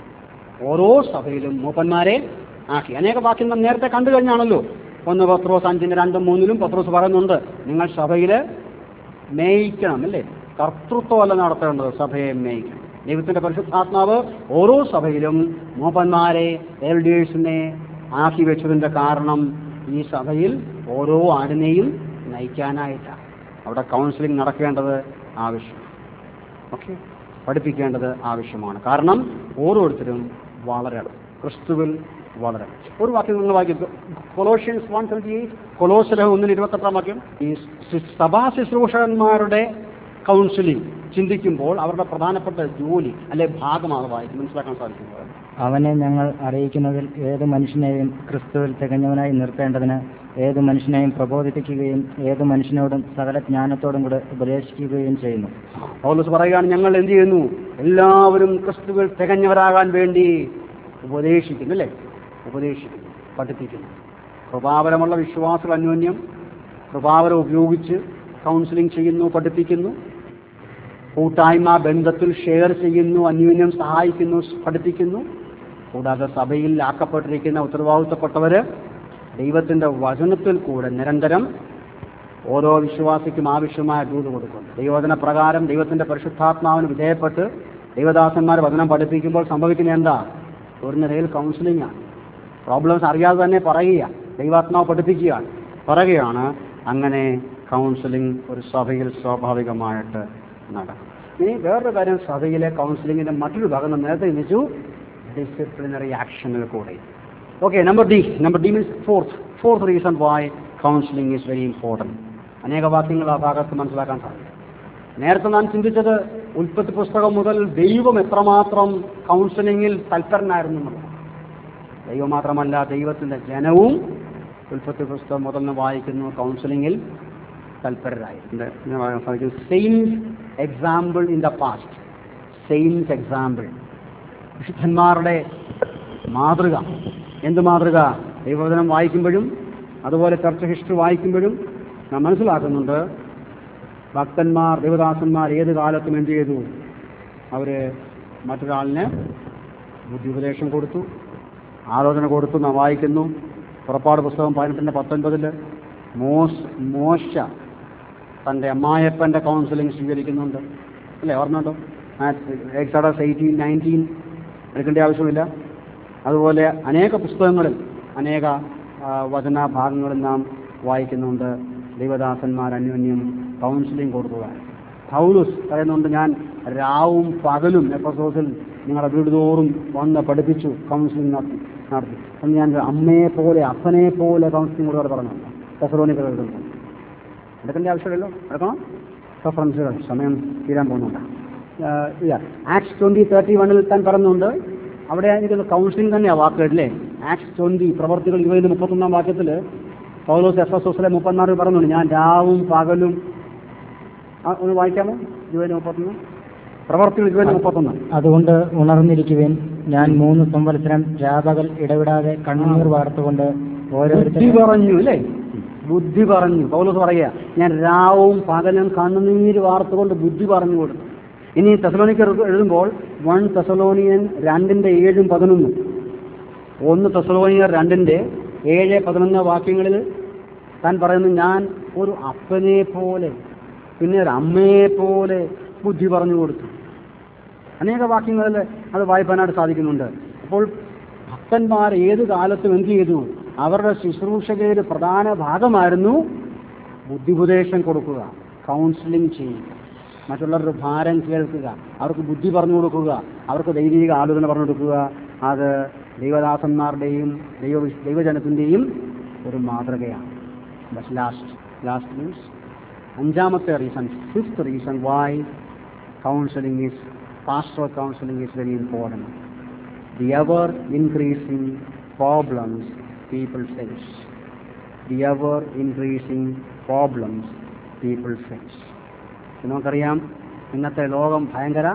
ഓരോ സഭയിലും മൂപ്പന്മാരെ ആക്കി അനേക വാക്യം നാം നേരത്തെ കണ്ടു കഴിഞ്ഞാണല്ലോ ഒന്ന് പത്രോസ് അഞ്ചിന് രണ്ടും മൂന്നിലും പത്രോസ് പറയുന്നുണ്ട് നിങ്ങൾ സഭയിൽ മേയിക്കണം അല്ലേ കർത്തൃത്വമല്ല നടത്തേണ്ടത് സഭയെ മേയിക്കണം ദൈവത്തിന്റെ പരിശുദ്ധാത്മാവ് ഓരോ സഭയിലും മൂപ്പന്മാരെ എൽഡേഴ്സിനെ ആക്കി വെച്ചതിന്റെ കാരണം ഈ സഭയിൽ ഓരോ ആടിനെയും നയിക്കാനായിട്ടാണ് അവിടെ കൗൺസിലിംഗ് നടക്കേണ്ടത് ആവശ്യം ഓക്കെ പഠിപ്പിക്കേണ്ടത് ആവശ്യമാണ് കാരണം ഓരോരുത്തരും വളരണം ക്രിസ്തുവിൽ വളരണം ഒരു വാക്യം നിങ്ങൾ വായിക്കും കൊലോഷ്യൻസ് വൺ ട്വന്റി എയ്റ്റ് കൊലോസിലെ ഒന്നിന് ഇരുപത്തെട്ടാം വാക്യം ഈ ശി- സഭാ ശുശ്രൂഷകന്മാരുടെ കൗൺസിലിംഗ് ചിന്തിക്കുമ്പോൾ അവരുടെ പ്രധാനപ്പെട്ട ജോലി അല്ലെ ഭാഗമാണ് വായിക്കും മനസ്സിലാക്കാൻ സാധിക്കുന്നത് അവനെ ഞങ്ങൾ അറിയിക്കുന്നതിൽ ഏത് മനുഷ്യനെയും ക്രിസ്തുവിൽ തികഞ്ഞവനായി നിർത്തേണ്ടതിന് ഏത് മനുഷ്യനെയും പ്രബോധിപ്പിക്കുകയും ഏത് മനുഷ്യനോടും സകല ജ്ഞാനത്തോടും കൂടെ ഉപദേശിക്കുകയും ചെയ്യുന്നു പൗലോസ് പറയുകയാണ് ഞങ്ങൾ എന്ത് ചെയ്യുന്നു എല്ലാവരും ക്രിസ്തുവിൽ തികഞ്ഞവരാകാൻ വേണ്ടി ഉപദേശിക്കുന്നു അല്ലേ ഉപദേശിക്കുന്നു പഠിപ്പിക്കുന്നു കൃപാവരമുള്ള വിശ്വാസികൾ അന്യോന്യം കൃപാവരം ഉപയോഗിച്ച് കൗൺസിലിംഗ് ചെയ്യുന്നു പഠിപ്പിക്കുന്നു കൂട്ടായ്മ ബന്ധത്തിൽ ഷെയർ ചെയ്യുന്നു അന്യോന്യം സഹായിക്കുന്നു പഠിപ്പിക്കുന്നു കൂടാതെ സഭയിൽ ആക്കപ്പെട്ടിരിക്കുന്ന ഉത്തരവാദിത്തപ്പെട്ടവര് ദൈവത്തിന്റെ വചനത്തിൽ കൂടെ നിരന്തരം ഓരോ വിശ്വാസിക്കും ആവശ്യമായ ദൂത് കൊടുക്കുന്നു ദൈവവചന പ്രകാരം ദൈവത്തിന്റെ പരിശുദ്ധാത്മാവിന് വിധേയപ്പെട്ട് ദൈവദാസന്മാർ വചനം പഠിപ്പിക്കുമ്പോൾ സംഭവിക്കുന്ന എന്താ ഒരു നിലയിൽ കൗൺസിലിംഗ് ആണ് പ്രോബ്ലംസ് അറിയാതെ തന്നെ പറയുക ദൈവാത്മാവ് പഠിപ്പിക്കുകയാണ് പറയുകയാണ് അങ്ങനെ കൗൺസിലിംഗ് ഒരു സഭയിൽ സ്വാഭാവികമായിട്ട് നടക്കും ഇനി വേറൊരു കാര്യം സഭയിലെ കൗൺസിലിങ്ങിന്റെ മറ്റൊരു ഭാഗം നമ്മൾ നേരത്തെ ചിന്തിച്ചു ഡിസിപ്ലിനറി ആക്ഷനിൽ കൂടെ okay number D number D means fourth fourth reason why counselling is very important അനേക വാക്യങ്ങൾ ആ ഭാഗത്ത് മനസ്സിലാക്കാൻ സാധിക്കും നേരത്തെ നാം ചിന്തിച്ചത് ഉൽപ്പത്തി പുസ്തകം മുതൽ ദൈവം എത്രമാത്രം കൗൺസിലിംഗിൽ തൽപരനായിരുന്നു എന്നുള്ളത് ദൈവം മാത്രമല്ല ദൈവത്തിന്റെ ജനവും ഉൽപ്പത്തി പുസ്തകം മുതൽ നിന്ന് വായിക്കുന്നു കൗൺസിലിംഗിൽ തൽപരരായി saints example in the past saints example വിശുദ്ധന്മാരുടെ മാതൃക എന്ത് മാതൃക ദൈവവചനം വായിക്കുമ്പോഴും അതുപോലെ ചർച്ച ഹിസ്റ്ററി വായിക്കുമ്പോഴും നാം മനസ്സിലാക്കുന്നുണ്ട് ഭക്തന്മാർ ദേവദാസന്മാർ ഏത് കാലത്തും എന്ത് ചെയ്തു അവര് മറ്റൊരാളിന് ബുദ്ധിപദേശം കൊടുത്തു ആലോചന കൊടുത്തു നാം വായിക്കുന്നു പുറപ്പാട് പുസ്തകം പതിനെട്ടിൻ്റെ പത്തൊൻപതിൽ മോശ മോശ തൻ്റെ അമ്മായപ്പൻ്റെ കൗൺസിലിംഗ് സ്വീകരിക്കുന്നുണ്ട് അല്ലേ ഓർമ്മയുണ്ടോ എക്സഡസ് എയ്റ്റീൻ നയൻറ്റീൻ എടുക്കേണ്ട ആവശ്യമില്ല അതുപോലെ അനേക പുസ്തകങ്ങളിൽ അനേക ആ, വചന ഭാഗങ്ങളിൽ നാം വായിക്കുന്നുണ്ട് ദൈവദാസന്മാർ അന്യോന്യം കൗൺസിലിംഗ് കൊടുക്കുക പൗലുസ് പറയുന്നുണ്ട് ഞാൻ രാവും പകലും എപ്പസോസിൽ നിങ്ങളുടെ വീട് തോറും വന്ന് പഠിപ്പിച്ചു കൗൺസിലിംഗ് നടത്തി നടത്തി എന്ന് ഞാൻ അമ്മയെ പോലെ അപ്പനെ പോലെ കൗൺസിലിംഗ് കൊടുക്കാൻ പറഞ്ഞു തെസലോണിക്കൽ എഴുതുന്നു എടുക്കേണ്ട ആവശ്യമില്ലല്ലോ എടുക്കണം റെഫറൻസുകൾ സമയം തീരാൻ പോകുന്നുണ്ട് ആക്സ് ട്വന്റി തേർട്ടി വണ്ണിൽ താൻ പറഞ്ഞുണ്ട് അവിടെ എനിക്ക് കൗൺസിലിംഗ് തന്നെയാണ് വാക്ക് അല്ലേ ആക്സ് ട്വന്റി പ്രവർത്തികൾ ഇരുപതിന് മുപ്പത്തൊന്നാം വാക്യത്തിൽ പൗലോസ് എഫ് എസ് എസിലെ മുപ്പത്തിനാറ് പറഞ്ഞുണ്ട് ഞാൻ രാവും പകലും ആ, ഒന്ന് വായിക്കാമോ ഇരുപതിന് മുപ്പത്തൊന്ന് പ്രവർത്തികൾ ഇരുപതിന് മുപ്പത്തൊന്ന് അതുകൊണ്ട് ഉണർന്നിരിക്കുവിൻ ഞാൻ മൂന്ന് സംവത്സരം രാപകൽ ഇടവിടാതെ കണ്ണുനീർ വാർത്തുകൊണ്ട് ബുദ്ധി ഓരോരുത്തരും പറഞ്ഞു അല്ലേ ബുദ്ധി പറഞ്ഞു പൗലോസ് പറയുക ഞാൻ രാവും പകലും കണ്ണുനീര് വാർത്തുകൊണ്ട് ബുദ്ധി പറഞ്ഞു കൊടുത്തു ഇനി തെസലോനിക്കർ എഴുതുമ്പോൾ വൺ തെസലോനിയൻ രണ്ടിന്റെ ഏഴും പതിനൊന്നും ഒന്ന് തെസലോനിയർ രണ്ടിന്റെ ഏഴ് പതിനൊന്ന് വാക്യങ്ങളിൽ താൻ പറയുന്നു ഞാൻ ഒരു അപ്പനെ പോലെ പിന്നെ ഒരു അമ്മയെ പോലെ ബുദ്ധി പറഞ്ഞു കൊടുത്തു അനേക വാക്യങ്ങളിൽ അത് വായിപ്പാനായിട്ട് സാധിക്കുന്നുണ്ട് അപ്പോൾ ഭക്തന്മാർ ഏത് കാലത്തും എന്ത് ചെയ്തു അവരുടെ ശുശ്രൂഷകയുടെ പ്രധാന ഭാഗമായിരുന്നു ബുദ്ധിപദേശം കൊടുക്കുക കൗൺസിലിംഗ് ചെയ്യുക മറ്റുള്ളവരുടെ ഭാരം കേൾക്കുക അവർക്ക് ബുദ്ധി പറഞ്ഞു കൊടുക്കുക അവർക്ക് ദൈവിക ആലോചന പറഞ്ഞു കൊടുക്കുക അത് ദൈവദാസന്മാരുടെയും ദൈവ ദൈവജനത്തിൻ്റെയും ഒരു മാതൃകയാണ് ബസ് ലാസ്റ്റ് ലാസ്റ്റ് മീൻസ് അഞ്ചാമത്തെ reason fifth reason why counseling is pastoral counseling is very important. The ever increasing problems people face. The ever increasing problems people face. ഇത് നമുക്കറിയാം ഇന്നത്തെ ലോകം ഭയങ്കര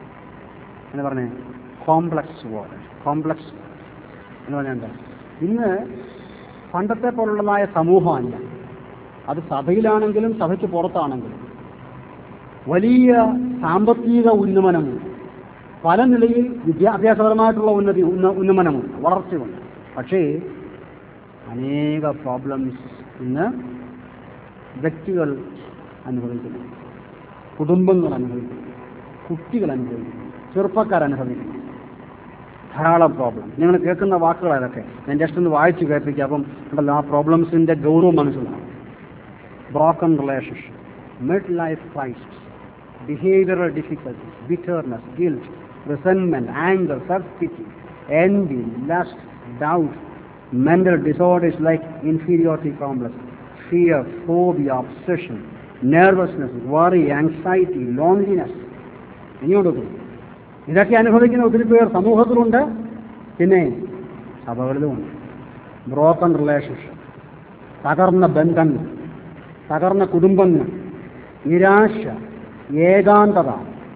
എന്ന് പറഞ്ഞേ കോംപ്ലക്സ് വേൾഡ് കോംപ്ലക്സ് എന്ന് പറഞ്ഞാൽ എന്താ ഇന്ന് പണ്ടത്തെ പോലുള്ളതായ സമൂഹമല്ല അത് സഭയിലാണെങ്കിലും സഭയ്ക്ക് പുറത്താണെങ്കിലും വലിയ സാമ്പത്തിക ഉന്നമനമുണ്ട് പല നിലയിൽ വിദ്യാഭ്യാസപരമായിട്ടുള്ള ഉന്നതി ഉന്ന- ഉന്നമനമുണ്ട് വളർച്ചയുണ്ട് പക്ഷേ അനേക പ്രോബ്ലംസ് ഇന്ന് വ്യക്തികൾ അനുഭവിക്കുന്നു കുടുംബങ്ങൾ അനുഭവിക്കുന്നു കുട്ടികൾ അനുഭവിക്കുന്നു ചെറുപ്പക്കാർ അനുഭവിക്കുന്നു ധാരാളം പ്രോബ്ലം നിങ്ങൾ കേൾക്കുന്ന വാക്കുകൾ അതൊക്കെ ഞാൻ ജസ്റ്റ് ഒന്ന് വായിച്ചു കേൾപ്പിക്കാം അപ്പം ഉണ്ടല്ലോ ആ പ്രോബ്ലംസിന്റെ ഗൗരവം മനസ്സിലാവും broken relationship, midlife crisis, behavioral difficulties, bitterness, guilt, resentment, anger, self-pity, envy, lust, doubt, mental disorders like inferiority complex, fear, phobia, obsession, nervousness, worry, anxiety, loneliness. ഇനിയോട് പോകും ഇതൊക്കെ അനുഭവിക്കുന്ന ഒത്തിരി പേർ സമൂഹത്തിലുണ്ട് പിന്നെ സഭകളിലുമുണ്ട് ബ്രോക്കൺ റിലേഷൻഷിപ്പ് തകർന്ന ബന്ധങ്ങൾ തകർന്ന കുടുംബങ്ങൾ നിരാശ ഏകാന്തത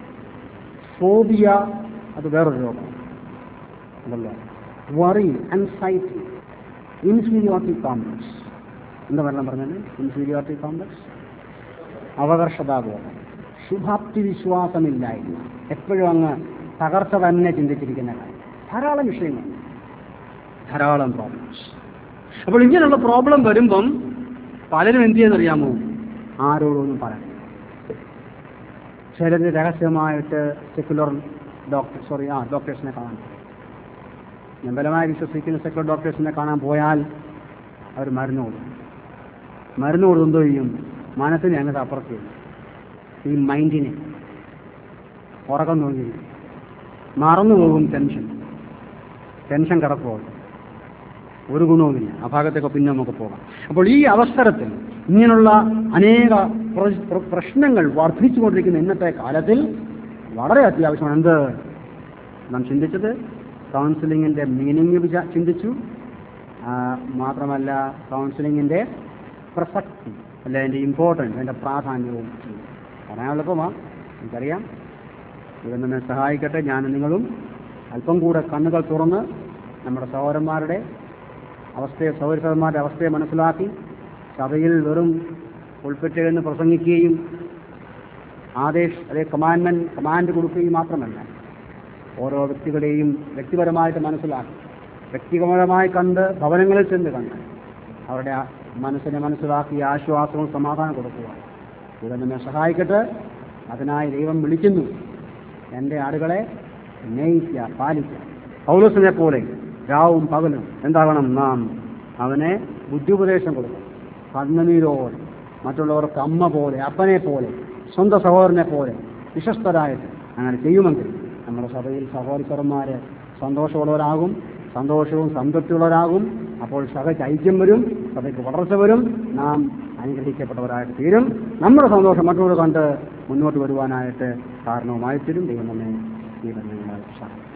ഫോബിയ അത് വേറൊരു രോഗം അതല്ല വറി അൻസൈറ്റി ഇൻഫീരിയോറിറ്റി കോംപ്ലക്സ് എന്താ പറയണം പറഞ്ഞാൽ ഇൻഫീരിയോറിറ്റി കോംപ്ലക്സ് അവകർഷതാബോധം ശുഭാപ്തി വിശ്വാസമില്ലായ്മ എപ്പോഴും അങ്ങ് തകർച്ച തന്നെ ചിന്തിച്ചിരിക്കുന്ന കാര്യം ധാരാളം വിഷയങ്ങൾ ധാരാളം പ്രോബ്ലംസ് അപ്പോൾ ഇങ്ങനെയുള്ള പ്രോബ്ലം വരുമ്പം പലരും എന്ത് ചെയ്യുന്നറിയാമോ ആരോടൊന്നും പറയാം ചിലർ രഹസ്യമായിട്ട് സെക്യുലർ ഡോക്ടർ സോറി ആ ഡോക്ടേഴ്സിനെ കാണാൻ പോകും. ഞാൻ ബലമായി വിശ്വസിക്കുന്ന സെക്യുലർ ഡോക്ടേഴ്സിനെ കാണാൻ പോയാൽ അവർ മരുന്ന് കൊടുക്കും മരുന്ന് കൊടുത്ത് എന്തോ ചെയ്യും മനസ്സിനെ അങ്ങ് അപ്പുറത്ത് ചെയ്യും ഈ മൈൻഡിനെ ഉറക്കം തോന്നി മറന്നു പോകും ടെൻഷൻ ടെൻഷൻ കിടക്കുമോ ഒരു ഗുണവുമില്ല ആ ഭാഗത്തേക്ക് പിന്നെ നമുക്ക് പോകാം അപ്പോൾ ഈ അവസരത്തിൽ ഇങ്ങനെയുള്ള അനേക പ്ര- പ്ര- പ്രശ്നങ്ങൾ വർദ്ധിച്ചുകൊണ്ടിരിക്കുന്ന ഇന്നത്തെ കാലത്തിൽ വളരെ അത്യാവശ്യമാണ് എന്ത് നാം ചിന്തിച്ചത് കൗൺസിലിങ്ങിൻ്റെ മീനിങ് വിചാ ചിന്തിച്ചു ആ, മാത്രമല്ല കൗൺസിലിങ്ങിൻ്റെ പ്രസക്തി അല്ല അതിൻ്റെ ഇമ്പോർട്ടൻസ് അതിൻ്റെ പ്രാധാന്യവും ചിന്തിച്ചു. പറയാൻ എളുപ്പമാ എനിക്കറിയാം ഇവൻ നമ്മെ സഹായിക്കട്ടെ ഞാനും നിങ്ങളും അല്പം കൂടെ കണ്ണുകൾ തുറന്ന് നമ്മുടെ സഹോദരന്മാരുടെ അവസ്ഥയെ സഹോദരന്മാരുടെ അവസ്ഥയെ മനസ്സിലാക്കി സഭയിൽ വെറും ഉൾപ്പെട്ട് എന്ന് പ്രസംഗിക്കുകയും ആദേശ് അതേ കമാൻഡ്മെന്റ് കമാൻഡ് കൊടുക്കുകയും മാത്രമല്ല ഓരോ വ്യക്തികളെയും വ്യക്തിപരമായിട്ട് മനസ്സിലാക്കി വ്യക്തിപരമായി കണ്ട് ഭവനങ്ങളിൽ ചെന്ന് കണ്ട് അവരുടെ ആ മനസ്സിനെ മനസ്സിലാക്കി ആശ്വാസവും സമാധാനം കൊടുക്കുക ഇത് നമ്മെ സഹായിക്കട്ടെ അതിനായി ദൈവം വിളിക്കുന്നു എൻ്റെ ആടുകളെ സ്നേഹിക്കുക പാലിക്കുക പൗലോസിനെ പോലെ രാവും പകലും എന്താകണം നാം അവനെ ബുദ്ധിപദേശം കൊടുക്കണം കണ്ണുനീരോടെ മറ്റുള്ളവർക്ക് അമ്മ പോലെ അപ്പനെ പോലെ സ്വന്തം സഹോദരനെ പോലെ വിശ്വസ്തരായിട്ട് അങ്ങനെ ചെയ്യുമെങ്കിൽ നമ്മുടെ സഭയിൽ സഹോദരന്മാർ സന്തോഷമുള്ളവരാകും സന്തോഷവും സംതൃപ്തിയുള്ളവരാകും അപ്പോൾ സഭയ്ക്ക് ഐക്യം വരും സഭയ്ക്ക് വളർച്ച വരും നാം അനുഗ്രഹിക്കപ്പെട്ടവരായിട്ട് തീരും നമ്മുടെ സന്തോഷം മറ്റുള്ളവർ കണ്ട് മുന്നോട്ട് വരുവാനായിട്ട് കാരണവുമായി തീരും ദൈവം നമ്മെ ഈ ബന്ധങ്ങളാൽ സഹായിക്കും